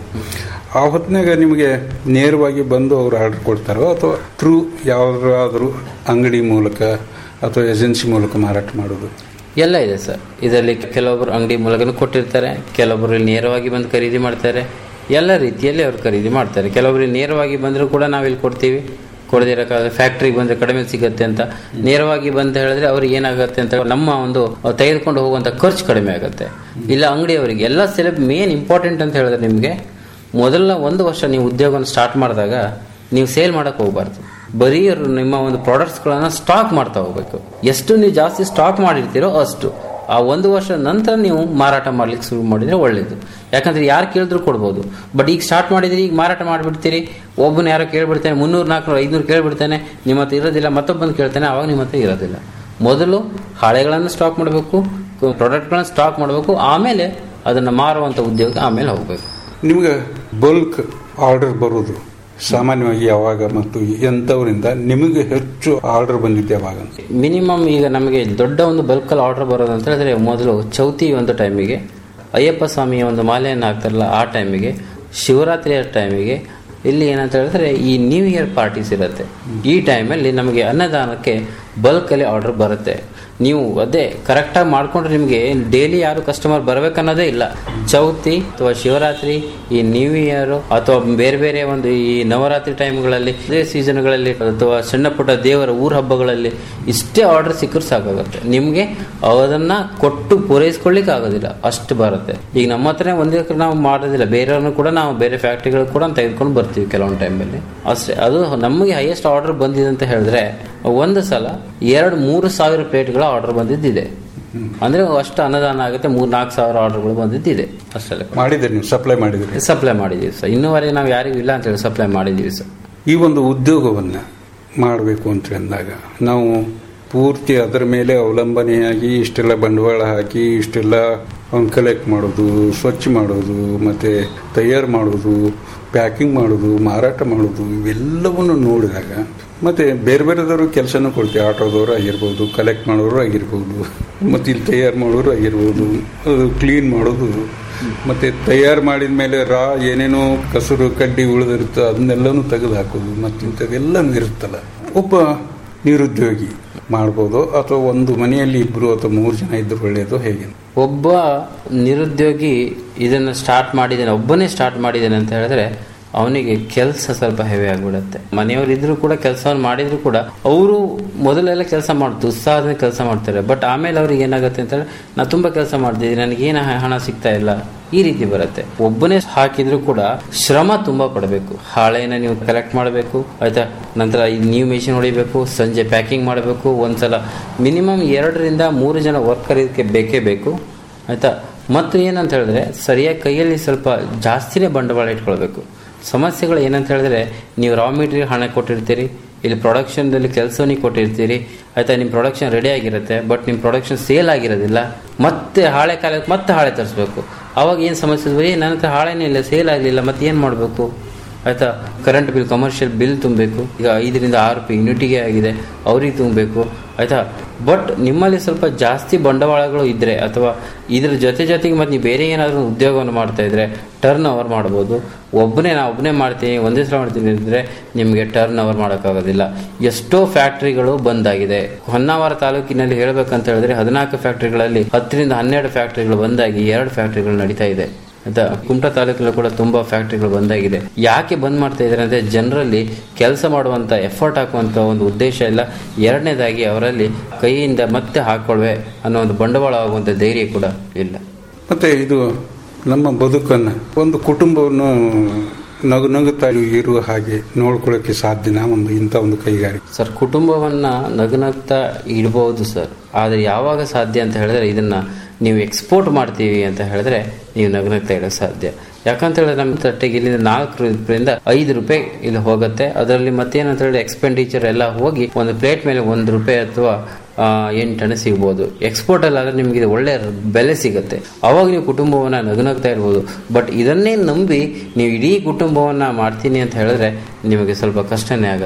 ಆ ಹೊತ್ತಿನಾಗ ನಿಮಗೆ ನೇರವಾಗಿ ಬಂದು ಅವ್ರು ಆರ್ಡರ್ ಕೊಡ್ತಾರೋ ಅಥವಾ ಥ್ರೂ ಯಾವುದಾದ್ರೂ ಅಂಗಡಿ ಮೂಲಕ ಅಥವಾ ಏಜೆನ್ಸಿ ಮೂಲಕ ಮಾರಾಟ ಮಾಡೋದು ಎಲ್ಲ ಇದೆ ಸರ್ ಇದರಲ್ಲಿ ಕೆಲವೊಬ್ಬರು ಅಂಗಡಿ ಮೂಲಕನೂ ಕೊಟ್ಟಿರ್ತಾರೆ ಕೆಲವೊಬ್ಬರು ಇಲ್ಲಿ ನೇರವಾಗಿ ಬಂದು ಖರೀದಿ ಮಾಡ್ತಾರೆ ಎಲ್ಲ ರೀತಿಯಲ್ಲಿ ಅವ್ರು ಖರೀದಿ ಮಾಡ್ತಾರೆ ಕೆಲವೊಬ್ರು ಇಲ್ಲಿ ನೇರವಾಗಿ ಬಂದರೂ ಕೂಡ ನಾವು ಇಲ್ಲಿ ಕೊಡ್ತೀವಿ ಕೊಡದಿರೋಕ್ಕಾಗಲ್ಲ ಫ್ಯಾಕ್ಟ್ರಿಗೆ ಬಂದರೆ ಕಡಿಮೆ ಸಿಗುತ್ತೆ ಅಂತ ನೇರವಾಗಿ ಬಂದು ಹೇಳಿದ್ರೆ ಅವ್ರಿಗೆ ಏನಾಗುತ್ತೆ ಅಂತ ನಮ್ಮ ಒಂದು ತೆಗೆದುಕೊಂಡು ಹೋಗುವಂಥ ಖರ್ಚು ಕಡಿಮೆ ಆಗುತ್ತೆ ಇಲ್ಲ ಅಂಗಡಿಯವರಿಗೆ ಎಲ್ಲ ಸೆಲೆಬ್ ಮೇನ್ ಇಂಪಾರ್ಟೆಂಟ್ ಅಂತ ಹೇಳಿದ್ರೆ ನಿಮಗೆ ಮೊದಲ ಒಂದು ವರ್ಷ ನೀವು ಉದ್ಯೋಗವನ್ನು ಸ್ಟಾರ್ಟ್ ಮಾಡಿದಾಗ ನೀವು ಸೇಲ್ ಮಾಡಕ್ಕೆ ಹೋಗಬಾರ್ದು ಬರೀ ಅವ್ರು ನಿಮ್ಮ ಒಂದು ಪ್ರಾಡಕ್ಟ್ಸ್ಗಳನ್ನು ಸ್ಟಾಕ್ ಮಾಡ್ತಾ ಹೋಗ್ಬೇಕು ಎಷ್ಟು ನೀವು ಜಾಸ್ತಿ ಸ್ಟಾಕ್ ಮಾಡಿರ್ತೀರೋ ಅಷ್ಟು ಆ ಒಂದು ವರ್ಷ ನಂತರ ನೀವು ಮಾರಾಟ ಮಾಡ್ಲಿಕ್ಕೆ ಶುರು ಮಾಡಿದ್ರೆ ಒಳ್ಳೇದು ಯಾಕಂದ್ರೆ ಯಾರು ಕೇಳಿದ್ರು ಕೊಡ್ಬೋದು ಬಟ್ ಈಗ ಸ್ಟಾರ್ಟ್ ಮಾಡಿದ್ರೆ ಈಗ ಮಾರಾಟ ಮಾಡಿಬಿಡ್ತೀರಿ ಒಬ್ಬನ ಯಾರೋ ಕೇಳ್ಬಿಡ್ತಾನೆ ಮುನ್ನೂರು ನಾಲ್ಕುನೂರು ಐದುನೂರು ಕೇಳ್ಬಿಡ್ತಾನೆ ನಿಮ್ಮ ಹತ್ರ ಇರೋದಿಲ್ಲ ಮತ್ತೊಬ್ಬನ ಕೇಳ್ತಾನೆ ಅವಾಗ ನಿಮ್ಮ ಹತ್ರ ಇರೋದಿಲ್ಲ ಮೊದಲು ಹಾಳೆಗಳನ್ನು ಸ್ಟಾಕ್ ಮಾಡಬೇಕು ಪ್ರಾಡಕ್ಟ್ಗಳನ್ನು ಸ್ಟಾಕ್ ಮಾಡಬೇಕು ಆಮೇಲೆ ಅದನ್ನು ಮಾರುವಂಥ ಉದ್ಯೋಗ ಆಮೇಲೆ ಹೋಗಬೇಕು ನಿಮ್ಗೆ ಬಲ್ಕ್ ಆರ್ಡರ್ ಬರೋದು ಸಾಮಾನ್ಯವಾಗಿ ಯಾವಾಗ ಮತ್ತು ಎಂಥವರಿಂದ ನಿಮಗೆ ಹೆಚ್ಚು ಆರ್ಡರ್ ಬಂದಿದ್ದೆ ಯಾವಾಗ ಅಂತ ಮಿನಿಮಮ್ ಈಗ ನಮಗೆ ದೊಡ್ಡ ಒಂದು ಬಲ್ಕಲ್ಲಿ ಆರ್ಡರ್ ಬರೋದು ಅಂತ ಹೇಳಿದ್ರೆ ಮೊದಲು ಚೌತಿ ಒಂದು ಟೈಮಿಗೆ ಅಯ್ಯಪ್ಪ ಸ್ವಾಮಿಯ ಒಂದು ಮಾಲೆಯನ್ನು ಹಾಕ್ತಾರಲ್ಲ ಆ ಟೈಮಿಗೆ ಶಿವರಾತ್ರಿಯ ಟೈಮಿಗೆ ಇಲ್ಲಿ ಏನಂತ ಹೇಳಿದ್ರೆ ಈ ನ್ಯೂ ಇಯರ್ ಪಾರ್ಟೀಸ್ ಇರುತ್ತೆ ಈ ಟೈಮಲ್ಲಿ ನಮಗೆ ಅನ್ನದಾನಕ್ಕೆ ಬಲ್ಕಲ್ಲಿ ಆರ್ಡರ್ ಬರುತ್ತೆ ನೀವು ಅದೇ ಕರೆಕ್ಟಾಗಿ ಮಾಡ್ಕೊಂಡ್ರೆ ನಿಮಗೆ ಡೈಲಿ ಯಾರು ಕಸ್ಟಮರ್ ಬರ್ಬೇಕನ್ನೋದೇ ಇಲ್ಲ ಚೌತಿ ಅಥವಾ ಶಿವರಾತ್ರಿ ಈ ನ್ಯೂ ಇಯರ್ ಅಥವಾ ಬೇರೆ ಬೇರೆ ಒಂದು ಈ ನವರಾತ್ರಿ ಟೈಮ್ಗಳಲ್ಲಿ ಅದೇ ಸೀಸನ್ಗಳಲ್ಲಿ ಅಥವಾ ಸಣ್ಣ ಪುಟ್ಟ ದೇವರ ಊರ ಹಬ್ಬಗಳಲ್ಲಿ ಇಷ್ಟೇ ಆರ್ಡರ್ ಸಿಕ್ಕರು ಸಾಕಾಗುತ್ತೆ ನಿಮಗೆ ಅದನ್ನ ಕೊಟ್ಟು ಪೂರೈಸ್ಕೊಳ್ಳಿಕ್ಕೆ ಆಗೋದಿಲ್ಲ ಅಷ್ಟು ಬರುತ್ತೆ ಈಗ ನಮ್ಮ ಹತ್ರ ಒಂದೇ ನಾವು ಮಾಡೋದಿಲ್ಲ ಬೇರೆಯವ್ರನ್ನು ಕೂಡ ನಾವು ಬೇರೆ ಫ್ಯಾಕ್ಟ್ರಿಗಳು ಕೂಡ ತೆಗೆದುಕೊಂಡು ಬರ್ತೀವಿ ಕೆಲವೊಂದು ಟೈಮಲ್ಲಿ ಅಷ್ಟೇ ಅದು ನಮಗೆ ಹೈಯೆಸ್ಟ್ ಆರ್ಡರ್ ಬಂದಿದೆ ಅಂತ ಹೇಳಿದ್ರೆ ಒಂದು ಸಲ ಎರಡು ಮೂರು ಸಾವಿರ ಪ್ಲೇಟ್ಗಳ ಆರ್ಡರ್ ಬಂದಿದ್ದಿದೆ ಅಂದ್ರೆ ಅಷ್ಟು ಅನ್ನದಾನ ಆಗುತ್ತೆ ಮೂರ್ ನಾಲ್ಕು ಸಾವಿರ ಆರ್ಡರ್ಗಳು ಬಂದಿದ್ದಿದೆ ಅಷ್ಟೇ ಮಾಡಿದ್ರಿ ನೀವು ಸಪ್ಲೈ ಮಾಡಿದ್ರಿ ಸಪ್ಲೈ ಮಾಡಿದೀವಿ ಸರ್ ಇನ್ನೂವರೆಗೆ ನಾವು ಯಾರಿಗೂ ಇಲ್ಲ ಅಂತ ಹೇಳಿ ಸಪ್ಲೈ ಮಾಡಿದೀವಿ ಸರ್ ಈ ಒಂದು ಉದ್ಯೋಗವನ್ನು ಮಾಡಬೇಕು ಅಂತ ಅಂದಾಗ ನಾವು ಪೂರ್ತಿ ಅದರ ಮೇಲೆ ಅವಲಂಬನೆಯಾಗಿ ಇಷ್ಟೆಲ್ಲ ಬಂಡವಾಳ ಹಾಕಿ ಇಷ್ಟೆಲ್ಲ ಅವ್ನು ಕಲೆಕ್ಟ್ ಮಾಡೋದು ಸ್ವಚ್ಛ ಮಾಡೋದು ಮತ್ತು ತಯಾರು ಮಾಡೋದು ಪ್ಯಾಕಿಂಗ್ ಮಾಡೋದು ಮಾರಾಟ ಮಾಡೋದು ಇವೆಲ್ಲವನ್ನು ನೋಡಿದಾಗ ಮತ್ತು ಬೇರೆ ಬೇರೆದವರು ಕೆಲಸನೂ ಕೊಡ್ತೀವಿ ಆಟೋದವರು ಆಗಿರ್ಬೋದು ಕಲೆಕ್ಟ್ ಮಾಡೋರು ಆಗಿರ್ಬೋದು ಮತ್ತು ಇಲ್ಲಿ ತಯಾರು ಮಾಡೋರು ಆಗಿರ್ಬೋದು ಅದು ಕ್ಲೀನ್ ಮಾಡೋದು ಮತ್ತು ತಯಾರು ಮಾಡಿದ ಮೇಲೆ ರಾ ಏನೇನೋ ಕಸರು ಕಡ್ಡಿ ಉಳಿದಿರುತ್ತೆ ಅದನ್ನೆಲ್ಲನೂ ತೆಗೆದು ಹಾಕೋದು ಮತ್ತು ಇಂಥದ್ದೆಲ್ಲನೂ ಇರುತ್ತಲ್ಲ ಒಬ್ಬ ನಿರುದ್ಯೋಗಿ ಮಾಡ್ಬೋದು ಅಥವಾ ಒಂದು ಮನೆಯಲ್ಲಿ ಇಬ್ಬರು ಅಥವಾ ಮೂರು ಜನ ಇದ್ರು ಒಳ್ಳೆಯದು ಹೇಗೆ ಒಬ್ಬ ನಿರುದ್ಯೋಗಿ ಇದನ್ನ ಸ್ಟಾರ್ಟ್ ಮಾಡಿದ್ದಾನೆ ಒಬ್ಬನೇ ಸ್ಟಾರ್ಟ್ ಮಾಡಿದ್ದಾನೆ ಅಂತ ಹೇಳಿದ್ರೆ ಅವನಿಗೆ ಕೆಲಸ ಸ್ವಲ್ಪ ಹೆವಿ ಆಗಿಬಿಡುತ್ತೆ ಮನೆಯವರು ಇದ್ರು ಕೂಡ ಕೆಲಸವನ್ನು ಮಾಡಿದ್ರು ಕೂಡ ಅವರು ಮೊದಲೆಲ್ಲ ಕೆಲಸ ಮಾಡ್ತು ಉತ್ಸಾಹದಿಂದ ಕೆಲಸ ಮಾಡ್ತಾರೆ ಬಟ್ ಆಮೇಲೆ ಅವ್ರಿಗೆ ಏನಾಗುತ್ತೆ ಅಂತ ಹೇಳಿದ್ರೆ ನಾ ತುಂಬಾ ಕೆಲಸ ಮಾಡ್ತಿದ್ದೀನಿ ನನಗೇನು ಹಣ ಸಿಗ್ತಾ ಇಲ್ಲ ಈ ರೀತಿ ಬರುತ್ತೆ ಒಬ್ಬನೇ ಹಾಕಿದ್ರು ಕೂಡ ಶ್ರಮ ತುಂಬಾ ಪಡಬೇಕು ಹಾಳೆನ ನೀವು ಕಲೆಕ್ಟ್ ಮಾಡಬೇಕು ಆಯ್ತಾ ನಂತರ ಈ ನೀವು ಮೆಷಿನ್ ಹೊಡಿಬೇಕು ಸಂಜೆ ಪ್ಯಾಕಿಂಗ್ ಮಾಡಬೇಕು ಒಂದ್ಸಲ ಮಿನಿಮಮ್ ಎರಡರಿಂದ ಮೂರು ಜನ ವರ್ಕರ್ ಇದಕ್ಕೆ ಬೇಕೇ ಬೇಕು ಆಯ್ತಾ ಮತ್ತು ಏನಂತ ಹೇಳಿದ್ರೆ ಸರಿಯಾಗಿ ಕೈಯಲ್ಲಿ ಸ್ವಲ್ಪ ಜಾಸ್ತಿನೇ ಬಂಡವಾಳ ಇಟ್ಕೊಳ್ಬೇಕು ಸಮಸ್ಯೆಗಳು ಏನಂತ ಹೇಳಿದ್ರೆ ನೀವು ರಾ ಮೆಟೀರಿಯಲ್ ಹಣ ಕೊಟ್ಟಿರ್ತೀರಿ ಇಲ್ಲಿ ಪ್ರೊಡಕ್ಷನ್ದಲ್ಲಿ ಕೆಲಸವನ್ನೇ ಕೊಟ್ಟಿರ್ತೀರಿ ಆಯ್ತಾ ನಿಮ್ಮ ಪ್ರೊಡಕ್ಷನ್ ರೆಡಿ ಆಗಿರುತ್ತೆ ಬಟ್ ನಿಮ್ಮ ಪ್ರೊಡಕ್ಷನ್ ಸೇಲ್ ಆಗಿರೋದಿಲ್ಲ ಮತ್ತೆ ಹಾಳೆ ಕಾಲಕ್ಕೆ ಮತ್ತೆ ಹಾಳೆ ತರಿಸ್ಬೇಕು ಅವಾಗ ಏನು ಸಮಸ್ಯೆ ಬರೀ ನನ್ನ ಹತ್ರ ಹಾಳೆನೇ ಇಲ್ಲ ಸೇಲ್ ಆಗಲಿಲ್ಲ ಮತ್ತೆ ಏನು ಮಾಡಬೇಕು ಆಯ್ತಾ ಕರೆಂಟ್ ಬಿಲ್ ಕಮರ್ಷಿಯಲ್ ಬಿಲ್ ತುಂಬಬೇಕು ಈಗ ಐದರಿಂದ ಆರು ರೂಪಾಯಿ ಯೂನಿಟಿಗೆ ಆಗಿದೆ ಅವ್ರಿಗೆ ತುಂಬಬೇಕು ಆಯ್ತಾ ಬಟ್ ನಿಮ್ಮಲ್ಲಿ ಸ್ವಲ್ಪ ಜಾಸ್ತಿ ಬಂಡವಾಳಗಳು ಇದ್ರೆ ಅಥವಾ ಇದ್ರ ಜೊತೆ ಜೊತೆಗೆ ಮತ್ತೆ ನೀವು ಬೇರೆ ಏನಾದರೂ ಉದ್ಯೋಗವನ್ನು ಮಾಡ್ತಾ ಇದ್ರೆ ಟರ್ನ್ ಓವರ್ ಮಾಡ್ಬೋದು ಒಬ್ಬನೇ ನಾ ಒಬ್ಬನೇ ಮಾಡ್ತೀನಿ ಒಂದೇ ಸಲ ಮಾಡ್ತೀನಿ ಅಂದರೆ ನಿಮಗೆ ಟರ್ನ್ ಓವರ್ ಮಾಡೋಕ್ಕಾಗೋದಿಲ್ಲ ಎಷ್ಟೋ ಫ್ಯಾಕ್ಟ್ರಿಗಳು ಬಂದಾಗಿದೆ ಹೊನ್ನಾವರ ತಾಲೂಕಿನಲ್ಲಿ ಹೇಳಬೇಕಂತ ಹೇಳಿದ್ರೆ ಹದಿನಾಲ್ಕು ಫ್ಯಾಕ್ಟ್ರಿಗಳಲ್ಲಿ ಹತ್ತರಿಂದ ಹನ್ನೆರಡು ಫ್ಯಾಕ್ಟ್ರಿಗಳು ಬಂದಾಗಿ ಎರಡು ಫ್ಯಾಕ್ಟ್ರಿಗಳು ನಡೀತಾ ಇದೆ ಆಯ್ತಾ ಕುಮಟಾ ತಾಲೂಕಲ್ಲೂ ಕೂಡ ತುಂಬಾ ಫ್ಯಾಕ್ಟ್ರಿಗಳು ಬಂದಾಗಿದೆ ಯಾಕೆ ಬಂದ್ ಮಾಡ್ತಾ ಇದ್ದಾರೆ ಅಂದ್ರೆ ಜನರಲ್ಲಿ ಕೆಲಸ ಮಾಡುವಂತ ಎಫರ್ಟ್ ಹಾಕುವಂತ ಒಂದು ಉದ್ದೇಶ ಇಲ್ಲ ಎರಡನೇದಾಗಿ ಅವರಲ್ಲಿ ಕೈಯಿಂದ ಮತ್ತೆ ಹಾಕೊಳ್ವೆ ಅನ್ನೋ ಒಂದು ಬಂಡವಾಳ ಆಗುವಂತ ಧೈರ್ಯ ಕೂಡ ಇಲ್ಲ ಮತ್ತು ಇದು ನಮ್ಮ ಬದುಕನ್ನು ಒಂದು ಕುಟುಂಬವನ್ನು ನಗು ನಗುತ್ತಾ ಇರುವ ಹಾಗೆ ನೋಡ್ಕೊಳ್ಳೋಕ್ಕೆ ಸಾಧ್ಯನಾ ಒಂದು ಇಂಥ ಒಂದು ಕೈಗಾರಿಕೆ ಸರ್ ಕುಟುಂಬವನ್ನ ನಗುನಗ್ತಾ ಇಡಬಹುದು ಸರ್ ಆದರೆ ಯಾವಾಗ ಸಾಧ್ಯ ಅಂತ ಹೇಳಿದ್ರೆ ಇದನ್ನ ನೀವು ಎಕ್ಸ್ಪೋರ್ಟ್ ಮಾಡ್ತೀವಿ ಅಂತ ಹೇಳಿದ್ರೆ ನೀವು ನಗುನಗ್ತಾ ಇಡೋಕೆ ಸಾಧ್ಯ ಯಾಕಂತ ಹೇಳಿದ್ರೆ ನಮ್ಮ ತಟ್ಟೆಗೆ ಇಲ್ಲಿಂದ ನಾಲ್ಕು ರೂಪಾಯಿಂದ ಐದು ರೂಪಾಯಿ ಇಲ್ಲಿ ಹೋಗುತ್ತೆ ಅದರಲ್ಲಿ ಮತ್ತೇನಂತ ಹೇಳಿದ್ರೆ ಎಕ್ಸ್ಪೆಂಡಿಚರ್ ಎಲ್ಲ ಹೋಗಿ ಒಂದು ಪ್ಲೇಟ್ ಮೇಲೆ ಒಂದು ರೂಪಾಯಿ ಅಥವಾ ಆ, ಎಂಟು ಹಣ ಸಿಗ್ಬೋದು ಎಕ್ಸ್ಪೋರ್ಟ್ ಅಲ್ಲಾದ್ರೆ ನಿಮಗೆ ಇದು ಒಳ್ಳೆ ಬೆಲೆ ಸಿಗುತ್ತೆ ಅವಾಗ ನೀವು ಕುಟುಂಬವನ್ನ ನಗುನಗ್ತಾ ಇರ್ಬೋದು ಬಟ್ ಇದನ್ನೇ ನಂಬಿ ನೀವು ಇಡೀ ಕುಟುಂಬವನ್ನ ಮಾಡ್ತೀನಿ ಅಂತ ಹೇಳಿದ್ರೆ ನಿಮಗೆ ಸ್ವಲ್ಪ ಕಷ್ಟನೇ ಆಗುತ್ತೆ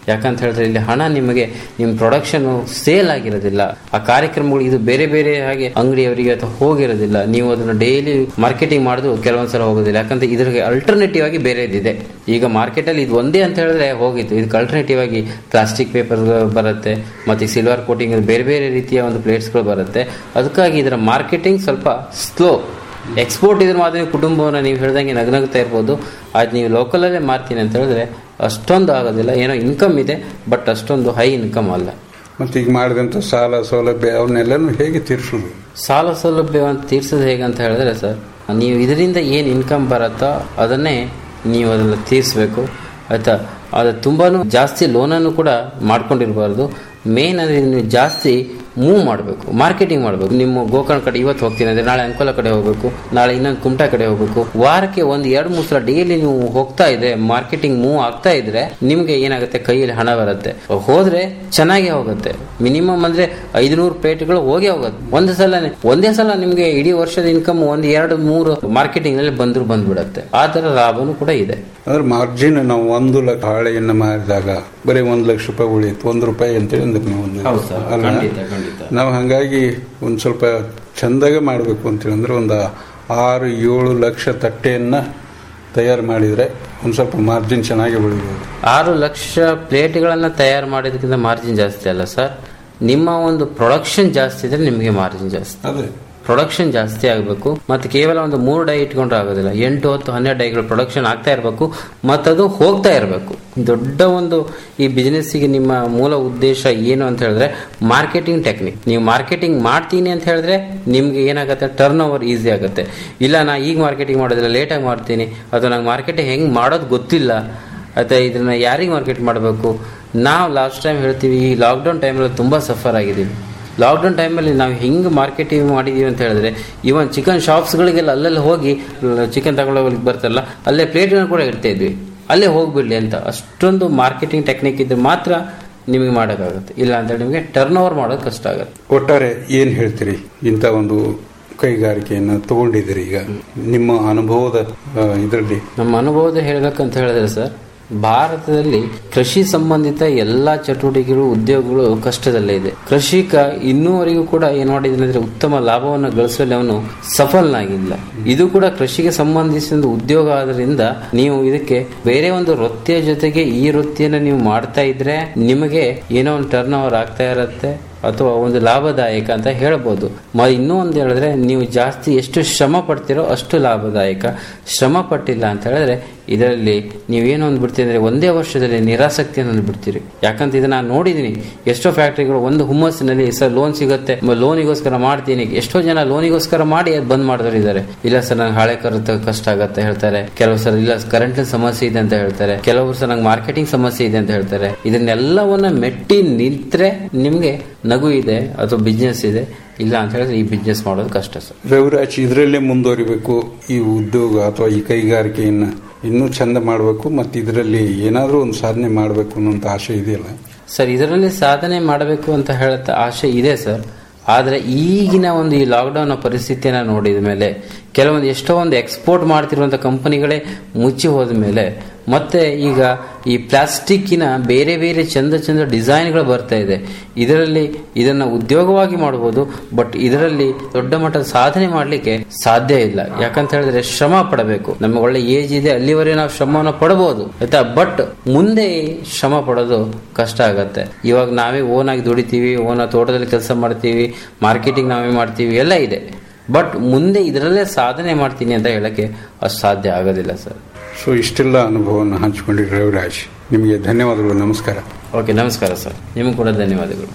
ಯಾಕಂತ ಹೇಳಿದ್ರೆ ಇಲ್ಲಿ ಹಣ ನಿಮಗೆ ನಿಮ್ಮ ಪ್ರೊಡಕ್ಷನ್ ಸೇಲ್ ಆಗಿರೋದಿಲ್ಲ ಆ ಕಾರ್ಯಕ್ರಮಗಳು ಇದು ಬೇರೆ ಬೇರೆ ಹಾಗೆ ಅಂಗಡಿಯವರಿಗೆ ಅಥವಾ ಹೋಗಿರೋದಿಲ್ಲ ನೀವು ಅದನ್ನು ಡೈಲಿ ಮಾರ್ಕೆಟಿಂಗ್ ಮಾಡಿದ್ರು ಕೆಲವೊಂದ್ಸಲ ಹೋಗೋದಿಲ್ಲ ಯಾಕಂದ್ರೆ ಇದ್ರಿಗೆ ಅಲ್ಟರ್ನೇಟಿವ್ ಆಗಿ ಬೇರೆದಿದೆ ಈಗ ಮಾರ್ಕೆಟ್ ಅಲ್ಲಿ ಇದು ಒಂದೇ ಅಂತ ಹೇಳಿದ್ರೆ ಹೋಗಿತ್ತು ಇದಕ್ಕೆ ಅಲ್ಟರ್ನೇಟಿವ್ ಆಗಿ ಪ್ಲಾಸ್ಟಿಕ್ ಪೇಪರ್ ಬರುತ್ತೆ ಮತ್ತೆ ಸಿಲ್ವರ್ ಕೋಟಿಂಗ್ ಬೇರೆ ಬೇರೆ ರೀತಿಯ ಒಂದು ಪ್ಲೇಟ್ಸ್ಗಳು ಬರುತ್ತೆ ಅದಕ್ಕಾಗಿ ಇದರ ಮಾರ್ಕೆಟಿಂಗ್ ಸ್ವಲ್ಪ ಸ್ಲೋ ಎಕ್ಸ್ಪೋರ್ಟ್ ಇದ್ರ ಮಾತ್ರ ನೀವು ಕುಟುಂಬವನ್ನು ನೀವು ಹೇಳ್ದಂಗೆ ನಗನಗ್ತಾ ಇರ್ಬೋದು ಅದು ನೀವು ಲೋಕಲಲ್ಲೇ ಮಾರ್ತೀನಿ ಅಂತ ಹೇಳಿದ್ರೆ ಅಷ್ಟೊಂದು ಆಗೋದಿಲ್ಲ ಏನೋ ಇನ್ಕಮ್ ಇದೆ ಬಟ್ ಅಷ್ಟೊಂದು ಹೈ ಇನ್ಕಮ್ ಅಲ್ಲ ಮತ್ತೆ ಈಗ ಮಾಡಿದಂಥ ಸಾಲ ಸೌಲಭ್ಯ ಅವನ್ನೆಲ್ಲನೂ ಹೇಗೆ ತೀರಿಸೋದು ಸಾಲ ಸೌಲಭ್ಯವನ್ನು ತೀರ್ಸೋದು ಹೇಗೆ ಅಂತ ಹೇಳಿದ್ರೆ ಸರ್ ನೀವು ಇದರಿಂದ ಏನು ಇನ್ಕಮ್ ಬರುತ್ತೋ ಅದನ್ನೇ ನೀವು ಅದನ್ನು ತೀರಿಸಬೇಕು ಆಯ್ತಾ ಅದು ತುಂಬಾ ಜಾಸ್ತಿ ಲೋನನ್ನು ಕೂಡ ಮಾಡ್ಕೊಂಡಿರಬಾರ್ದು ಮೇನ್ ಅಂದರೆ ನೀವು ಜಾಸ್ತಿ ಮೂವ್ ಮಾಡಬೇಕು ಮಾರ್ಕೆಟಿಂಗ್ ಮಾಡಬೇಕು ನಿಮ್ಮ ಗೋಕರ್ಣ ಕಡೆ ಇವತ್ತು ಹೋಗ್ತೀನಿ ಅಂದರೆ ನಾಳೆ ಅಂಕೋಲ ಕಡೆ ಹೋಗಬೇಕು ನಾಳೆ ಇನ್ನೊಂದು ಕುಮಟಾ ಕಡೆ ಹೋಗಬೇಕು ವಾರಕ್ಕೆ ಒಂದು ಎರಡು ಮೂರು ಸಲ ಡೈಲಿ ನೀವು ಹೋಗ್ತಾ ಇದ್ರೆ ಮಾರ್ಕೆಟಿಂಗ್ ಮೂವ್ ಆಗ್ತಾ ಇದ್ರೆ ನಿಮಗೆ ಏನಾಗುತ್ತೆ ಕೈಯಲ್ಲಿ ಹಣ ಬರುತ್ತೆ ಹೋದ್ರೆ ಚೆನ್ನಾಗೇ ಹೋಗುತ್ತೆ ಮಿನಿಮಮ್ ಅಂದ್ರೆ ಐದುನೂರು ಪ್ಲೇಟ್ಗಳು ಹೋಗೇ ಹೋಗುತ್ತೆ ಒಂದು ಸಲ ಒಂದೇ ಸಲ ನಿಮಗೆ ಇಡೀ ವರ್ಷದ ಇನ್ಕಮ್ ಒಂದು ಎರಡು ಮೂರು ಮಾರ್ಕೆಟಿಂಗ್ ನಲ್ಲಿ ಬಂದ್ರು ಬಂದ್ಬಿಡತ್ತೆ ಆ ತರ ಲಾಭನೂ ಕೂಡ ಇದೆ ಅಂದ್ರೆ ಮಾರ್ಜಿನ್ ನಾವು ಒಂದು ಲಕ್ಷ ಹಾಳೆಯನ್ನು ಮಾರಿದಾಗ ಬರೀ ಒಂದು ಲಕ್ಷ ರೂಪಾಯಿ ಉಳಿಯಿತು ಒಂದು ರೂಪಾಯಿ ಅಂತೇಳಿ ಅಂದ್ರೆ ನೀವು ಒಂದು ಹೌದು ಸರ್, ಅಲ್ಲ? ಖಂಡಿತ, ಖಂಡಿತ. ನಾವು ಹಂಗಾಗಿ ಒಂದು ಸ್ವಲ್ಪ ಚಂದಾಗೆ ಮಾಡಬೇಕು ಅಂತೇಳಿ ಅಂದ್ರೆ ಒಂದು ಆರು ಏಳು ಲಕ್ಷ ತಟ್ಟೆಯನ್ನ ತಯಾರು ಮಾಡಿದ್ರೆ ಒಂದು ಸ್ವಲ್ಪ ಮಾರ್ಜಿನ್ ಚೆನ್ನಾಗಿ ಉಳಿಬೋದು ಆರು ಲಕ್ಷ ಪ್ಲೇಟ್ಗಳನ್ನ ತಯಾರು ಮಾಡೋದಕ್ಕಿಂತ ಮಾರ್ಜಿನ್ ಜಾಸ್ತಿ ಅಲ್ಲ ಸರ್ ನಿಮ್ಮ ಒಂದು ಪ್ರೊಡಕ್ಷನ್ ಜಾಸ್ತಿ ಇದ್ರೆ ನಿಮಗೆ ಮಾರ್ಜಿನ್ ಜಾಸ್ತಿ ಅದೇ ಪ್ರೊಡಕ್ಷನ್ ಜಾಸ್ತಿ ಆಗಬೇಕು ಮತ್ತೆ ಕೇವಲ ಒಂದು ಮೂರು ಡೈ ಇಟ್ಕೊಂಡ್ರೆ ಆಗೋದಿಲ್ಲ ಎಂಟು ಹತ್ತು ಹನ್ನೆರಡು ಡೈಗಳು ಪ್ರೊಡಕ್ಷನ್ ಆಗ್ತಾ ಇರಬೇಕು ಮತ್ತದು ಹೋಗ್ತಾ ಇರಬೇಕು ದೊಡ್ಡ ಒಂದು ಈ ಬಿಸ್ನೆಸ್ಸಿಗೆ ನಿಮ್ಮ ಮೂಲ ಉದ್ದೇಶ ಏನು ಅಂತ ಹೇಳಿದ್ರೆ ಮಾರ್ಕೆಟಿಂಗ್ ಟೆಕ್ನಿಕ್ ನೀವು ಮಾರ್ಕೆಟಿಂಗ್ ಮಾಡ್ತೀನಿ ಅಂತ ಹೇಳಿದ್ರೆ ನಿಮ್ಗೆ ಏನಾಗುತ್ತೆ ಟರ್ನ್ ಓವರ್ ಈಸಿ ಆಗುತ್ತೆ ಇಲ್ಲ ನಾ ಈಗ ಮಾರ್ಕೆಟಿಂಗ್ ಮಾಡೋದಿಲ್ಲ ಲೇಟಾಗಿ ಮಾಡ್ತೀನಿ ಅಥವಾ ನಂಗೆ ಮಾರ್ಕೆಟಿಂಗ್ ಹೆಂಗೆ ಮಾಡೋದು ಗೊತ್ತಿಲ್ಲ ಅಥವಾ ಇದನ್ನ ಯಾರಿಗೆ ಮಾರ್ಕೆಟ್ ಮಾಡಬೇಕು ನಾವು ಲಾಸ್ಟ್ ಟೈಮ್ ಹೇಳ್ತೀವಿ ಈ ಲಾಕ್ಡೌನ್ ಟೈಮಲ್ಲಿ ತುಂಬ ಸಫರ್ ಆಗಿದ್ದೀವಿ ಲಾಕ್ಡೌನ್ ಟೈಮಲ್ಲಿ ನಾವು ಹೆಂಗೆ ಮಾರ್ಕೆಟಿಂಗ್ ಮಾಡಿದೀವಿ ಅಂತ ಹೇಳಿದ್ರೆ ಇವನ್ ಚಿಕನ್ ಶಾಪ್ಸ್ಗಳಿಗೆಲ್ಲ ಅಲ್ಲೆಲ್ಲ ಹೋಗಿ ಚಿಕನ್ ತಗೊಳ್ಳೋಗ್ಲಿಕ್ಕೆ ಬರ್ತಾರಲ್ಲ ಅಲ್ಲೇ ಪ್ಲೇಟ್ಗಳನ್ನ ಕೂಡ ಇಡ್ತಾ ಇದ್ವಿ ಅಲ್ಲೇ ಹೋಗ್ಬಿಡ್ಲಿ ಅಂತ ಅಷ್ಟೊಂದು ಮಾರ್ಕೆಟಿಂಗ್ ಟೆಕ್ನಿಕ್ ಇದ್ರೆ ಮಾತ್ರ ನಿಮಗೆ ಮಾಡೋಕ್ಕಾಗುತ್ತೆ ಇಲ್ಲ ಅಂತೇಳಿ ನಿಮಗೆ ಟರ್ನ್ ಓವರ್ ಮಾಡೋದು ಕಷ್ಟ ಆಗುತ್ತೆ ಒಟ್ಟಾರೆ ಏನು ಹೇಳ್ತೀರಿ ಇಂಥ ಒಂದು ಕೈಗಾರಿಕೆಯನ್ನು ತಗೊಂಡಿದ್ದೀರಿ ಈಗ ನಿಮ್ಮ ಅನುಭವದ ಇದರಲ್ಲಿ ನಮ್ಮ ಅನುಭವದ ಹೇಳ್ಬೇಕಂತ ಹೇಳಿದ್ರೆ ಸರ್ ಭಾರತದಲ್ಲಿ ಕೃಷಿ ಸಂಬಂಧಿತ ಎಲ್ಲಾ ಚಟುವಟಿಕೆಗಳು ಉದ್ಯೋಗಗಳು ಕಷ್ಟದಲ್ಲೇ ಇದೆ ಕೃಷಿಕ ಇನ್ನೂವರೆಗೂ ಕೂಡ ಏನ್ ಮಾಡಿದ್ದಾನೆ ಅಂದ್ರೆ ಉತ್ತಮ ಲಾಭವನ್ನು ಗಳಿಸುವಲ್ಲಿ ಅವನು ಸಫಲನಾಗಿಲ್ಲ ಇದು ಕೂಡ ಕೃಷಿಗೆ ಸಂಬಂಧಿಸಿದ ಉದ್ಯೋಗ ಆದ್ರಿಂದ ನೀವು ಇದಕ್ಕೆ ಬೇರೆ ಒಂದು ವೃತ್ತಿಯ ಜೊತೆಗೆ ಈ ವೃತ್ತಿಯನ್ನು ನೀವು ಮಾಡ್ತಾ ಇದ್ರೆ ನಿಮಗೆ ಏನೋ ಒಂದು ಟರ್ನ್ ಓವರ್ ಆಗ್ತಾ ಇರತ್ತೆ ಅಥವಾ ಒಂದು ಲಾಭದಾಯಕ ಅಂತ ಹೇಳ್ಬೋದು ಮ ಇನ್ನೂ ಒಂದು ಹೇಳಿದ್ರೆ ನೀವು ಜಾಸ್ತಿ ಎಷ್ಟು ಶ್ರಮ ಪಡ್ತೀರೋ ಅಷ್ಟು ಲಾಭದಾಯಕ ಶ್ರಮ ಪಟ್ಟಿಲ್ಲ ಅಂತ ಹೇಳಿದ್ರೆ ಇದರಲ್ಲಿ ನೀವೇನು ಒಂದು ಬಿಡ್ತೀರಿ ಅಂದ್ರೆ ಒಂದೇ ವರ್ಷದಲ್ಲಿ ನಿರಾಸಕ್ತಿಯನ್ನು ಬಿಡ್ತೀರಿ ಯಾಕಂತ ಇದನ್ನ ನಾನು ನೋಡಿದೀನಿ ಎಷ್ಟೋ ಫ್ಯಾಕ್ಟ್ರಿಗಳು ಒಂದು ಹುಮ್ಮಸ್ಸಿನಲ್ಲಿ ಸರ್ ಲೋನ್ ಸಿಗುತ್ತೆ ಲೋನಿಗೋಸ್ಕರ ಮಾಡ್ತೀನಿ ಎಷ್ಟೋ ಜನ ಲೋನಿಗೋಸ್ಕರ ಮಾಡಿ ಅದು ಬಂದ್ ಮಾಡಿದವರು ಇದ್ದಾರೆ ಇಲ್ಲ ಸರ್ ನಂಗೆ ಹಳೆ ಕರೆತ ಕಷ್ಟ ಆಗತ್ತೆ ಹೇಳ್ತಾರೆ ಕೆಲವು ಸರ್ ಇಲ್ಲ ಕರೆಂಟ್ ಸಮಸ್ಯೆ ಇದೆ ಅಂತ ಹೇಳ್ತಾರೆ ಕೆಲವರು ಸರ್ ನಂಗೆ ಮಾರ್ಕೆಟಿಂಗ್ ಸಮಸ್ಯೆ ಇದೆ ಅಂತ ಹೇಳ್ತಾರೆ ಇದನ್ನೆಲ್ಲವನ್ನ ಮೆಟ್ಟಿ ನಿಂತ್ರೆ ನಿಮ್ಗೆ ನಗು ಇದೆ ಅಥವಾ ಬಿಸ್ನೆಸ್ ಇದೆ ಇಲ್ಲ ಅಂತ ಹೇಳಿದ್ರೆ ಈ ಬಿಸ್ನೆಸ್ ಮಾಡೋದು ಕಷ್ಟ ಸರ್ ರವಿರಾಜ್ ಇದರಲ್ಲೇ ಮುಂದುವರಿಬೇಕು ಈ ಉದ್ಯೋಗ ಅಥವಾ ಈ ಕೈಗಾರಿಕೆಯನ್ನು ಇನ್ನೂ ಚಂದ ಮಾಡಬೇಕು ಮತ್ತು ಇದರಲ್ಲಿ ಏನಾದರೂ ಒಂದು ಸಾಧನೆ ಮಾಡಬೇಕು ಅನ್ನೋಂಥ ಆಸೆ ಇದೆಯಲ್ಲ ಸರ್ ಇದರಲ್ಲಿ ಸಾಧನೆ ಮಾಡಬೇಕು ಅಂತ ಹೇಳುತ್ತ ಆಸೆ ಇದೆ ಸರ್ ಆದರೆ ಈಗಿನ ಒಂದು ಈ ಲಾಕ್ಡೌನ್ ಪರಿಸ್ಥಿತಿಯನ್ನ ನೋಡಿದ ಮೇಲೆ ಕೆಲವೊಂದು ಎಷ್ಟೋ ಒಂದು ಎಕ್ಸ್ಪೋರ್ಟ್ ಮಾಡ್ತಿರುವಂಥ ಕಂಪನಿಗಳೇ ಮುಚ್ಚಿ ಹೋದ ಮೇಲೆ ಮತ್ತೆ ಈಗ ಈ ಪ್ಲಾಸ್ಟಿಕ್ಕಿನ ಬೇರೆ ಬೇರೆ ಚಂದ ಚಂದ ಡಿಸೈನ್ಗಳು ಬರ್ತಾ ಇದೆ ಇದರಲ್ಲಿ ಇದನ್ನ ಉದ್ಯೋಗವಾಗಿ ಮಾಡಬಹುದು ಬಟ್ ಇದರಲ್ಲಿ ದೊಡ್ಡ ಮಟ್ಟದ ಸಾಧನೆ ಮಾಡಲಿಕ್ಕೆ ಸಾಧ್ಯ ಇಲ್ಲ ಯಾಕಂತ ಹೇಳಿದ್ರೆ ಶ್ರಮ ಪಡಬೇಕು ನಮಗೆ ಒಳ್ಳೆ ಏಜ್ ಇದೆ ಅಲ್ಲಿವರೆಗೆ ನಾವು ಶ್ರಮವನ್ನು ಪಡಬಹುದು ಆಯ್ತಾ ಬಟ್ ಮುಂದೆ ಶ್ರಮ ಪಡೋದು ಕಷ್ಟ ಆಗತ್ತೆ ಇವಾಗ ನಾವೇ ಓನ್ ಆಗಿ ದುಡಿತೀವಿ ಓನ್ ತೋಟದಲ್ಲಿ ಕೆಲಸ ಮಾಡ್ತೀವಿ ಮಾರ್ಕೆಟಿಂಗ್ ನಾವೇ ಮಾಡ್ತೀವಿ ಎಲ್ಲ ಇದೆ ಬಟ್ ಮುಂದೆ ಇದರಲ್ಲೇ ಸಾಧನೆ ಮಾಡ್ತೀನಿ ಅಂತ ಹೇಳಕ್ಕೆ ಅಷ್ಟು ಸಾಧ್ಯ ಆಗೋದಿಲ್ಲ ಸರ್ ಸೊ ಇಷ್ಟೆಲ್ಲ ಅನುಭವವನ್ನು ಹಂಚಿಕೊಂಡಿರಿ ರವಿರಾಜ್ ನಿಮಗೆ ಧನ್ಯವಾದಗಳು ನಮಸ್ಕಾರ ಓಕೆ ನಮಸ್ಕಾರ ಸರ್ ನಿಮಗೂ ಕೂಡ ಧನ್ಯವಾದಗಳು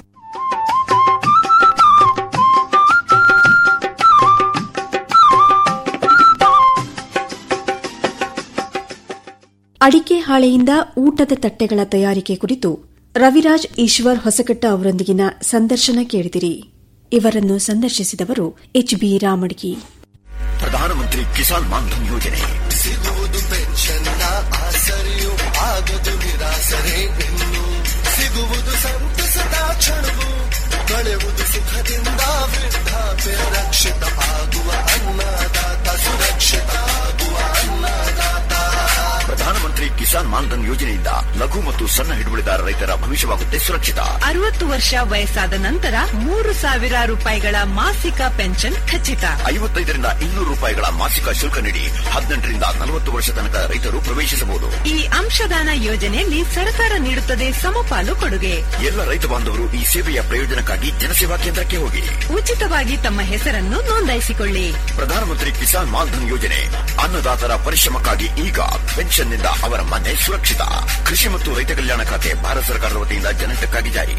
ಅಡಿಕೆ ಹಾಳೆಯಿಂದ ಊಟದ ತಟ್ಟೆಗಳ ತಯಾರಿಕೆ ಕುರಿತು ರವಿರಾಜ್ ಈಶ್ವರ್ ಹೊಸಕಟ್ಟ ಅವರೊಂದಿಗಿನ ಸಂದರ್ಶನ ಕೇಳಿದಿರಿ ಇವರನ್ನು ಸಂದರ್ಶಿಸಿದವರು ಎಚ್ ಬಿ ರಾಮಡ್ಗಿ ಪ್ರಧಾನಮಂತ್ರಿ ಕಿಸಾನ್ ಮಾನ್ಧನ್ ಯೋಜನೆ ಸಿಗುವುದು ಪೆನ್ಷನ್ನ ಆಸರೆಯು ಆಗದು ನಿರಾಸರೆ ಇನ್ನು ಸಿಗುವುದು ಸಂತಸದ ಕ್ಷಣವು ಕಳೆಯುವುದು ಸುಖದಿಂದ ವೃದ್ಧಾಪ್ಯ ರಕ್ಷಿತ ಆಗುವ ಅನ್ನದಾತ ಸುರಕ್ಷಿತ ಆಗುವ ಅನ್ನದಾತ ಪ್ರಧಾನಮಂತ್ರಿ ಕಿಸಾನ್ ಮಾನ್ಧನ್ ಯೋಜನೆಯಿಂದ ಲಘು ಮತ್ತು ಸಣ್ಣ ಹಿಡುವಳಿದಾರ ರೈತರ ಭವಿಷ್ಯವಾಗುತ್ತೆ ಸುರಕ್ಷಿತ ಅರವತ್ತು ವರ್ಷ ವಯಸ್ಸಾದ ನಂತರ ಮೂರು ಸಾವಿರ ರೂಪಾಯಿಗಳ ಮಾಸಿಕ ಪೆನ್ಷನ್ ಖಚಿತ ಐವತ್ತೈದರಿಂದ ಇನ್ನೂರು ರೂಪಾಯಿಗಳ ಮಾಸಿಕ ಶುಲ್ಕ ನೀಡಿ ಹದಿನೆಂಟರಿಂದ ನಲವತ್ತು ವರ್ಷ ತನಕ ರೈತರು ಪ್ರವೇಶಿಸಬಹುದು ಈ ಅಂಶದಾನ ಯೋಜನೆಯಲ್ಲಿ ಸರ್ಕಾರ ನೀಡುತ್ತದೆ ಸಮಪಾಲು ಕೊಡುಗೆ ಎಲ್ಲ ರೈತ ಬಾಂಧವರು ಈ ಸೇವೆಯ ಪ್ರಯೋಜನಕ್ಕಾಗಿ ಜನಸೇವಾ ಕೇಂದ್ರಕ್ಕೆ ಹೋಗಿ ಉಚಿತವಾಗಿ ತಮ್ಮ ಹೆಸರನ್ನು ನೋಂದಾಯಿಸಿಕೊಳ್ಳಿ ಪ್ರಧಾನಮಂತ್ರಿ ಕಿಸಾನ್ ಮಾನ್ಧನ್ ಯೋಜನೆ ಅನ್ನದಾತರ ಪರಿಶ್ರಮಕ್ಕಾಗಿ ಈಗ ಪೆನ್ಷನ್ನಿಂದ ಅವರ ಮನೆ ಸುರಕ್ಷಿತ ಕೃಷಿ ಮತ್ತು ರೈತ ಕಲ್ಯಾಣ ಖಾತೆ ಭಾರತ ಸರ್ಕಾರದ ವತಿಯಿಂದ ಜನಹಿತಕ್ಕಾಗಿ ಜಾರಿ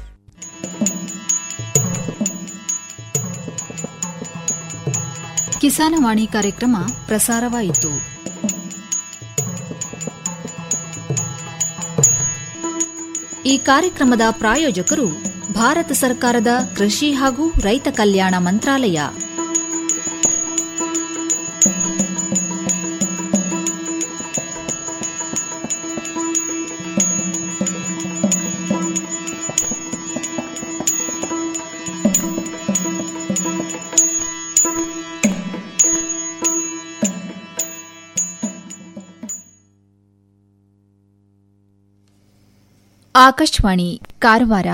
ಕಿಸಾನವಾಣಿ ಕಾರ್ಯಕ್ರಮ ಪ್ರಸಾರವಾಯಿತು ಈ ಕಾರ್ಯಕ್ರಮದ ಪ್ರಾಯೋಜಕರು ಭಾರತ ಸರ್ಕಾರದ ಕೃಷಿ ಹಾಗೂ ರೈತ ಕಲ್ಯಾಣ ಮಂತ್ರಾಲಯ ಆಕಾಶವಾಣಿ ಕಾರವಾರ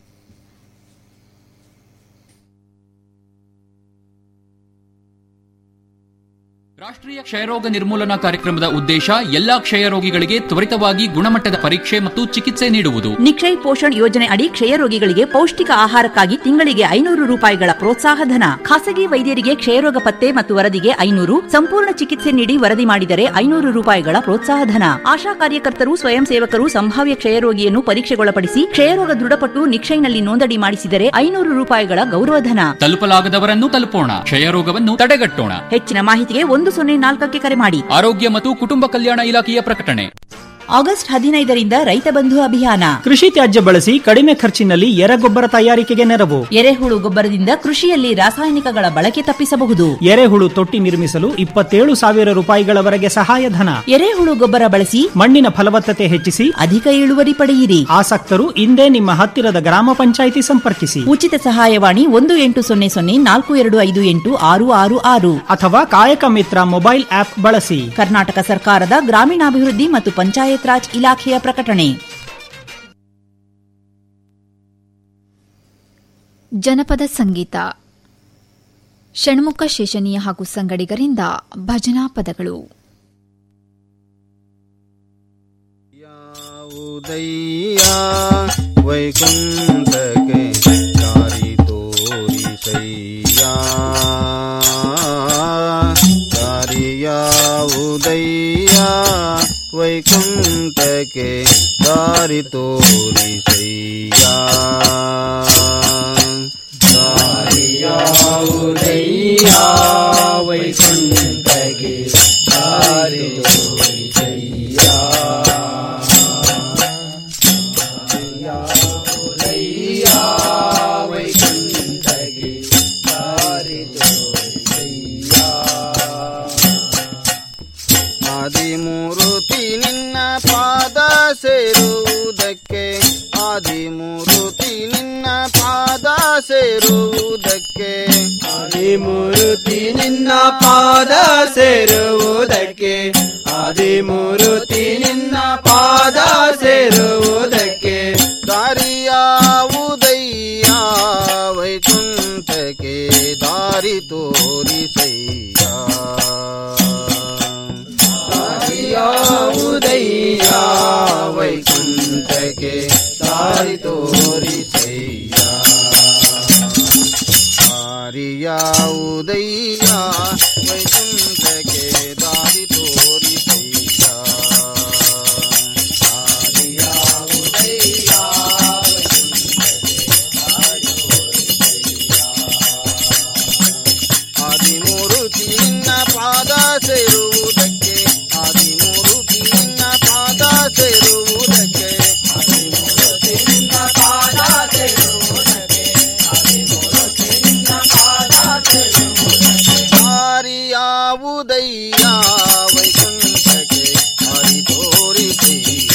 ರಾಷ್ಟ್ರೀಯ ಕ್ಷಯರೋಗ ನಿರ್ಮೂಲನಾ ಕಾರ್ಯಕ್ರಮದ ಉದ್ದೇಶ ಎಲ್ಲಾ ಕ್ಷಯರೋಗಿಗಳಿಗೆ ತ್ವರಿತವಾಗಿ ಗುಣಮಟ್ಟದ ಪರೀಕ್ಷೆ ಮತ್ತು ಚಿಕಿತ್ಸೆ ನೀಡುವುದು ನಿಕ್ಷಯ್ ಪೋಷಣ್ ಯೋಜನೆ ಅಡಿ ಕ್ಷಯರೋಗಿಗಳಿಗೆ ಪೌಷ್ಟಿಕ ಆಹಾರಕ್ಕಾಗಿ ತಿಂಗಳಿಗೆ ಐನೂರು ರೂಪಾಯಿಗಳ ಪ್ರೋತ್ಸಾಹ ಧನ ಖಾಸಗಿ ವೈದ್ಯರಿಗೆ ಕ್ಷಯರೋಗ ಪತ್ತೆ ಮತ್ತು ವರದಿಗೆ ಐನೂರು ಸಂಪೂರ್ಣ ಚಿಕಿತ್ಸೆ ನೀಡಿ ವರದಿ ಮಾಡಿದರೆ ಐನೂರು ರೂಪಾಯಿಗಳ ಪ್ರೋತ್ಸಾಹ ಧನ ಆಶಾ ಕಾರ್ಯಕರ್ತರು ಸ್ವಯಂ ಸೇವಕರು ಸಂಭಾವ್ಯ ಕ್ಷಯರೋಗಿಯನ್ನು ಪರೀಕ್ಷೆಗೊಳಪಡಿಸಿ ಕ್ಷಯರೋಗ ದೃಢಪಟ್ಟು ನಿಕ್ಷಯ್ನಲ್ಲಿ ನೋಂದಣಿ ಮಾಡಿಸಿದರೆ ಐನೂರು ರೂಪಾಯಿಗಳ ಗೌರವಧನ ತಲುಪಲಾಗದವರನ್ನು ತಲುಪೋಣ ಕ್ಷಯರೋಗವನ್ನು ತಡೆಗಟ್ಟೋಣ ಹೆಚ್ಚಿನ ಮಾಹಿತಿಗೆ ಒಂದು ಸೊನ್ನೆ ನಾಲ್ಕಕ್ಕೆ ಕರೆ ಮಾಡಿ ಆರೋಗ್ಯ ಮತ್ತು ಕುಟುಂಬ ಕಲ್ಯಾಣ ಇಲಾಖೆಯ ಪ್ರಕಟಣೆ ಆಗಸ್ಟ್ ಹದಿನೈದರಿಂದ ರೈತ ಬಂಧು ಅಭಿಯಾನ ಕೃಷಿ ತ್ಯಾಜ್ಯ ಬಳಸಿ ಕಡಿಮೆ ಖರ್ಚಿನಲ್ಲಿ ಎರೆಗೊಬ್ಬರ ತಯಾರಿಕೆಗೆ ನೆರವು ಎರೆಹುಳು ಗೊಬ್ಬರದಿಂದ ಕೃಷಿಯಲ್ಲಿ ರಾಸಾಯನಿಕಗಳ ಬಳಕೆ ತಪ್ಪಿಸಬಹುದು ಎರೆಹುಳು ತೊಟ್ಟಿ ನಿರ್ಮಿಸಲು ಇಪ್ಪತ್ತೇಳು ಸಾವಿರ ರೂಪಾಯಿಗಳವರೆಗೆ ಸಹಾಯಧನ ಎರೆಹುಳು ಗೊಬ್ಬರ ಬಳಸಿ ಮಣ್ಣಿನ ಫಲವತ್ತತೆ ಹೆಚ್ಚಿಸಿ ಅಧಿಕ ಇಳುವರಿ ಪಡೆಯಿರಿ ಆಸಕ್ತರು ಇಂದೇ ನಿಮ್ಮ ಹತ್ತಿರದ ಗ್ರಾಮ ಪಂಚಾಯಿತಿ ಸಂಪರ್ಕಿಸಿ ಉಚಿತ ಸಹಾಯವಾಣಿ ಒಂದು ಎಂಟು ಸೊನ್ನೆ ಸೊನ್ನೆ ನಾಲ್ಕು ಎರಡು ಐದು ಎಂಟು ಆರು ಆರು ಆರು ಅಥವಾ ಕಾಯಕ ಮಿತ್ರ ಮೊಬೈಲ್ ಆಪ್ ಬಳಸಿ ಕರ್ನಾಟಕ ಸರ್ಕಾರದ ಗ್ರಾಮೀಣಾಭಿವೃದ್ಧಿ ಮತ್ತು ಪಂಚಾಯತ್ ರಾಜ್ ಇಲಾಖೆಯ ಪ್ರಕಟಣೆ ಜನಪದ ಸಂಗೀತ ಷಣ್ಮುಖ ಶೇಷನೀಯ ಹಾಗೂ ಸಂಗಡಿಗರಿಂದ ಭಜನಾ ಪದಗಳು ಉದಯ್ಯ ವೈಕುಂಠಕ್ಕೆ ದಾರಿ ತೋರಿಸಯ್ಯ ದಾರಿಯ ಉದಯ್ಯ ವೈಕುಂಠಕ್ಕೆ ದಾರಿ ತೋರಿಸಯ್ಯ ದಾರಿಯ ಉದಯ್ಯ ವೈಕುಂಠಕ್ಕೆ ದಾರಿ ತೋರಿಸಯ್ಯ ಆದಿಮೂರುತಿ ನಿನ್ನ ಪಾದ ಸೇರುವುದಕ್ಕೆ ಆದಿಮೂರುತಿ ನಿನ್ನ ಪಾದ ಸೇರುವುದಕ್ಕೆ ಆದಿಮೂರುತಿ ನಿನ್ನ ಪಾದ ಸೇರುವುದಕ್ಕೆ ಆದಿಮೂರುತಿ ನಿನ್ನ ಪಾದ ಸೇರುವುದಕ್ಕೆ ದಾರಿಯಾವುದಯ್ಯ ವೈಕುಂಠಕ್ಕೆ ದಾರಿ ತೋರಿಸಯ್ಯ ದಾರಿಯಾವುದಯ್ಯ ವೈಕುಂಠಕ್ಕೆ ದಾರಿ ತೋರಿಸಯ್ಯ ದಾರಿಯಾವುದಯ್ಯ ವೈಕುಂಠಕ್ಕೆ ದಾರಿ ತೋರಿಸಯ್ಯ ಆದಿಮೂರುತಿ ನಿನ್ನ ಪಾದ ಸೇರುವುದಕ್ಕೆ ಆದಿಮೂರುತಿ ನಿನ್ನ ಪಾದ ಸೇರುವುದಕ್ಕೆ ಆದಿಮೂರುತಿ ನಿನ್ನ ಪಾದ ಸೇರುವುದಕ್ಕೆ ಆದಿಮೂರುತಿ ನಿನ್ನ ಪಾದ ಸೇರುವುದಕ್ಕೆ ದಾರಿಯಾವುದಯ್ಯ ವೈಕುಂಠಕ್ಕೆ ಹರಿ ತೋರಿಸಯ್ಯ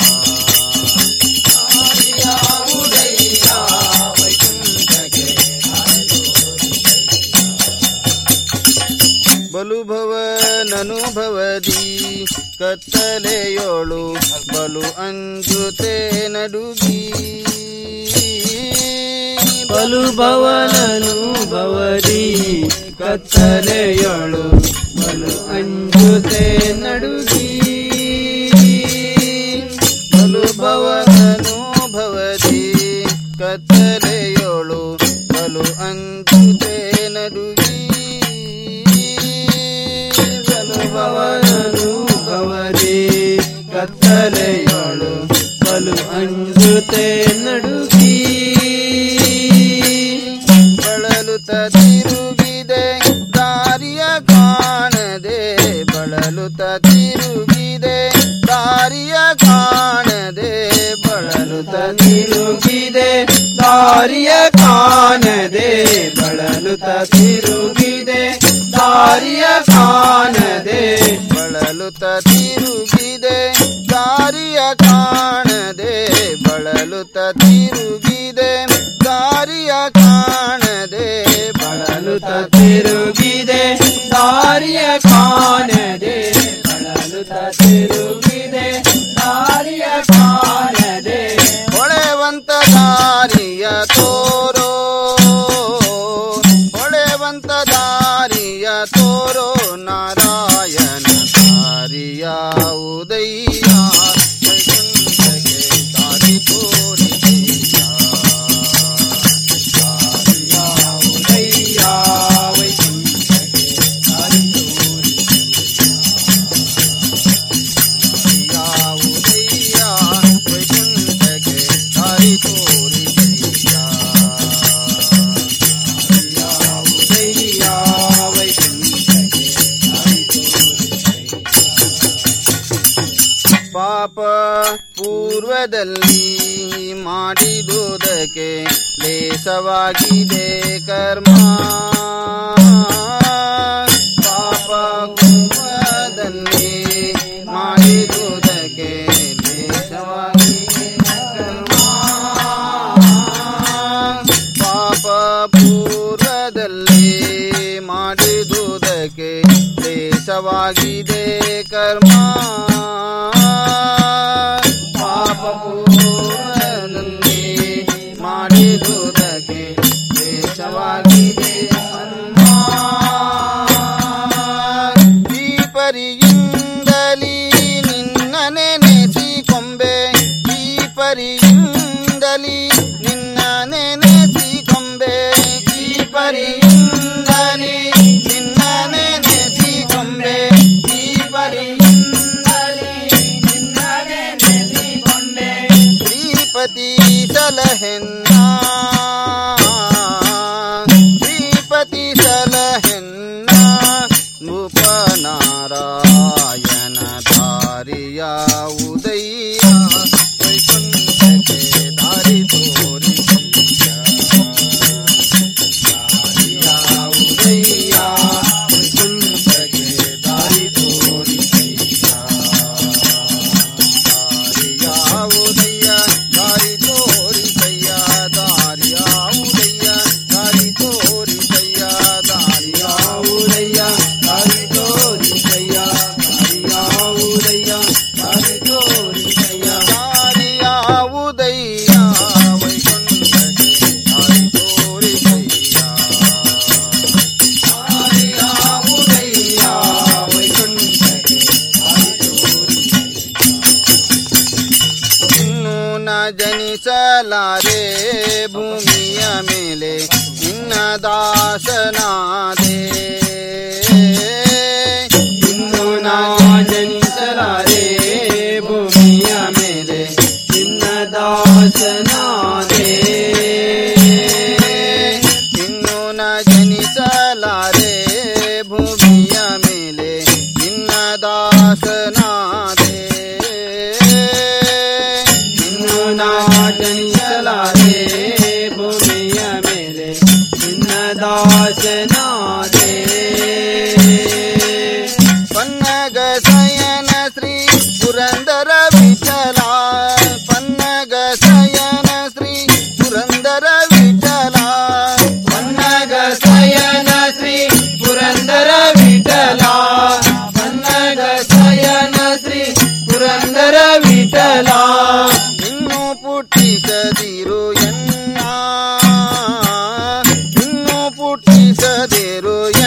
ದಾರಿಯಾವುದಯ್ಯ ವೈಕುಂಠಕ್ಕೆ ಬಲು ಭವನನುಭವದಿ ಕತ್ತಲೆಯೋಳು ಬಲು ಅಂಜುತೆ ನಡುಗಿ ಬಲು ಭವನನು ಭವದಿ ಕತ್ತಲೆಯೊಳು ಬಲು ಅಂಜುತೆ ನಡುಗಿ ಬಲು ಭವನನು ಭವದಿ ಕತ್ತಲೆಯೋಳು ಬಲು ಅಂಜುತೆ ನಡುಗಿ ಬಲು ಭವನನು ಭವದಿ ಕತ್ತಲೆಯೊಳು ಬಲು ಅಂಜುತೆ ನಡುಗಿ ಬಳಲುತ್ತ ತಿರುಗಿದೆ ದಾರಿಯ ಕಾಣದೆ ಬಳಲುತ್ತ ತಿರುಗಿದೆ ದಾರಿಯ ಕಾಣದೆ ಬಳಲುತ್ತ ತಿರುಗಿದೆ ದಾರಿಯ ಕಾಣದೆ ಬಳಲುತ್ತ ತಿರುಗಿದೆ ದಾರಿಯ ಕಾಣದೆ ಬಳಲುತ್ತ ತಿರುಗಿದೆ ದಾರಿಯ ಕಾಣದೆ ಬಳಲುತ್ತ ತಿರುಗಿದೆ ದಾರಿಯ ಕಾಣದೆ ಬಳಲುತ್ತ ತಿರುಗಿದೆ ದಾರಿಯ ಕಾಣದೆ ಬಳಲುತ್ತ ತಿರುಗಿದೆ ದಾರಿಯ ಕಾಣದೆ ಹೊಳೆವಂತ ದಾರಿಯ ತೋರೋ ಹೊಳೆವಂತ ದಾರಿಯ ತೋರೋ ನಾರಾಯಣ ದಾರಿಯ ಉದಯ ವೈಕುಂಠಕ್ಕೆ ದಾರಿ ತೋರಿದೆಯ ದಾರಿಯ ಉದಯ ವೈಕುಂಠಕ್ಕೆ ದಾರಿ ತೋರಿದೆಯ ಉದಯ ವೈಕುಂಠಕ್ಕೆ ದಾರಿ ತೋರಿದೆಯ ಉದಯ ವೈಕುಂಠಕ್ಕೆ ದಾರಿ ಪಾಪ ಪೂರ್ವದಲ್ಲಿ ಮಾಡಿದುದಕ್ಕೆ ಲೇಸವಾಗಿದೆ ಕರ್ಮ ಪಾಪ ಪೂರ್ವದಲ್ಲಿ ಮಾಡಿದುದಕ್ಕೆ ಲೇಸವಾಗಿದೆ ಕರ್ಮ ಪಾಪ ಪೂರ್ವದಲ್ಲಿ ಮಾಡಿದುದಕ್ಕೆ ಲೇಸವಾಗಿದೆ ಕರ್ಮ ಪಾಪ ಪೂರ್ವದಲ್ಲಿ ಮಾಡಿದುದಕ್ಕೆ ಲೇಸವಾಗಿದೆ ಕರ್ಮ ಈ ಪರಿಯಿಂದಲೀ ನಿನ್ನ ನೆನೆಸಿಕೊಂಬೆ ಈ ಪರಿಯಿಂದಲೀ ನಿನ್ನ ನೆನೆಸಿಕೊಂಬೆ ಈ ಪರಿಯಿಂದಲೀ ನಿನ್ನ ನೆನೆಸಿಕೊಂಬೆ ಈ ಪರಿಯಿಂದಲೀ ನಿನ್ನ ನೆನೆಸಿಕೊಂಡೆ ಶ್ರೀಪತಿ ಸಲಹೆನ್ನ ಶ್ರೀಪತಿ ಸಲಹೆನ್ನ ನೃಪನಾರಾಯಣ ನೀರು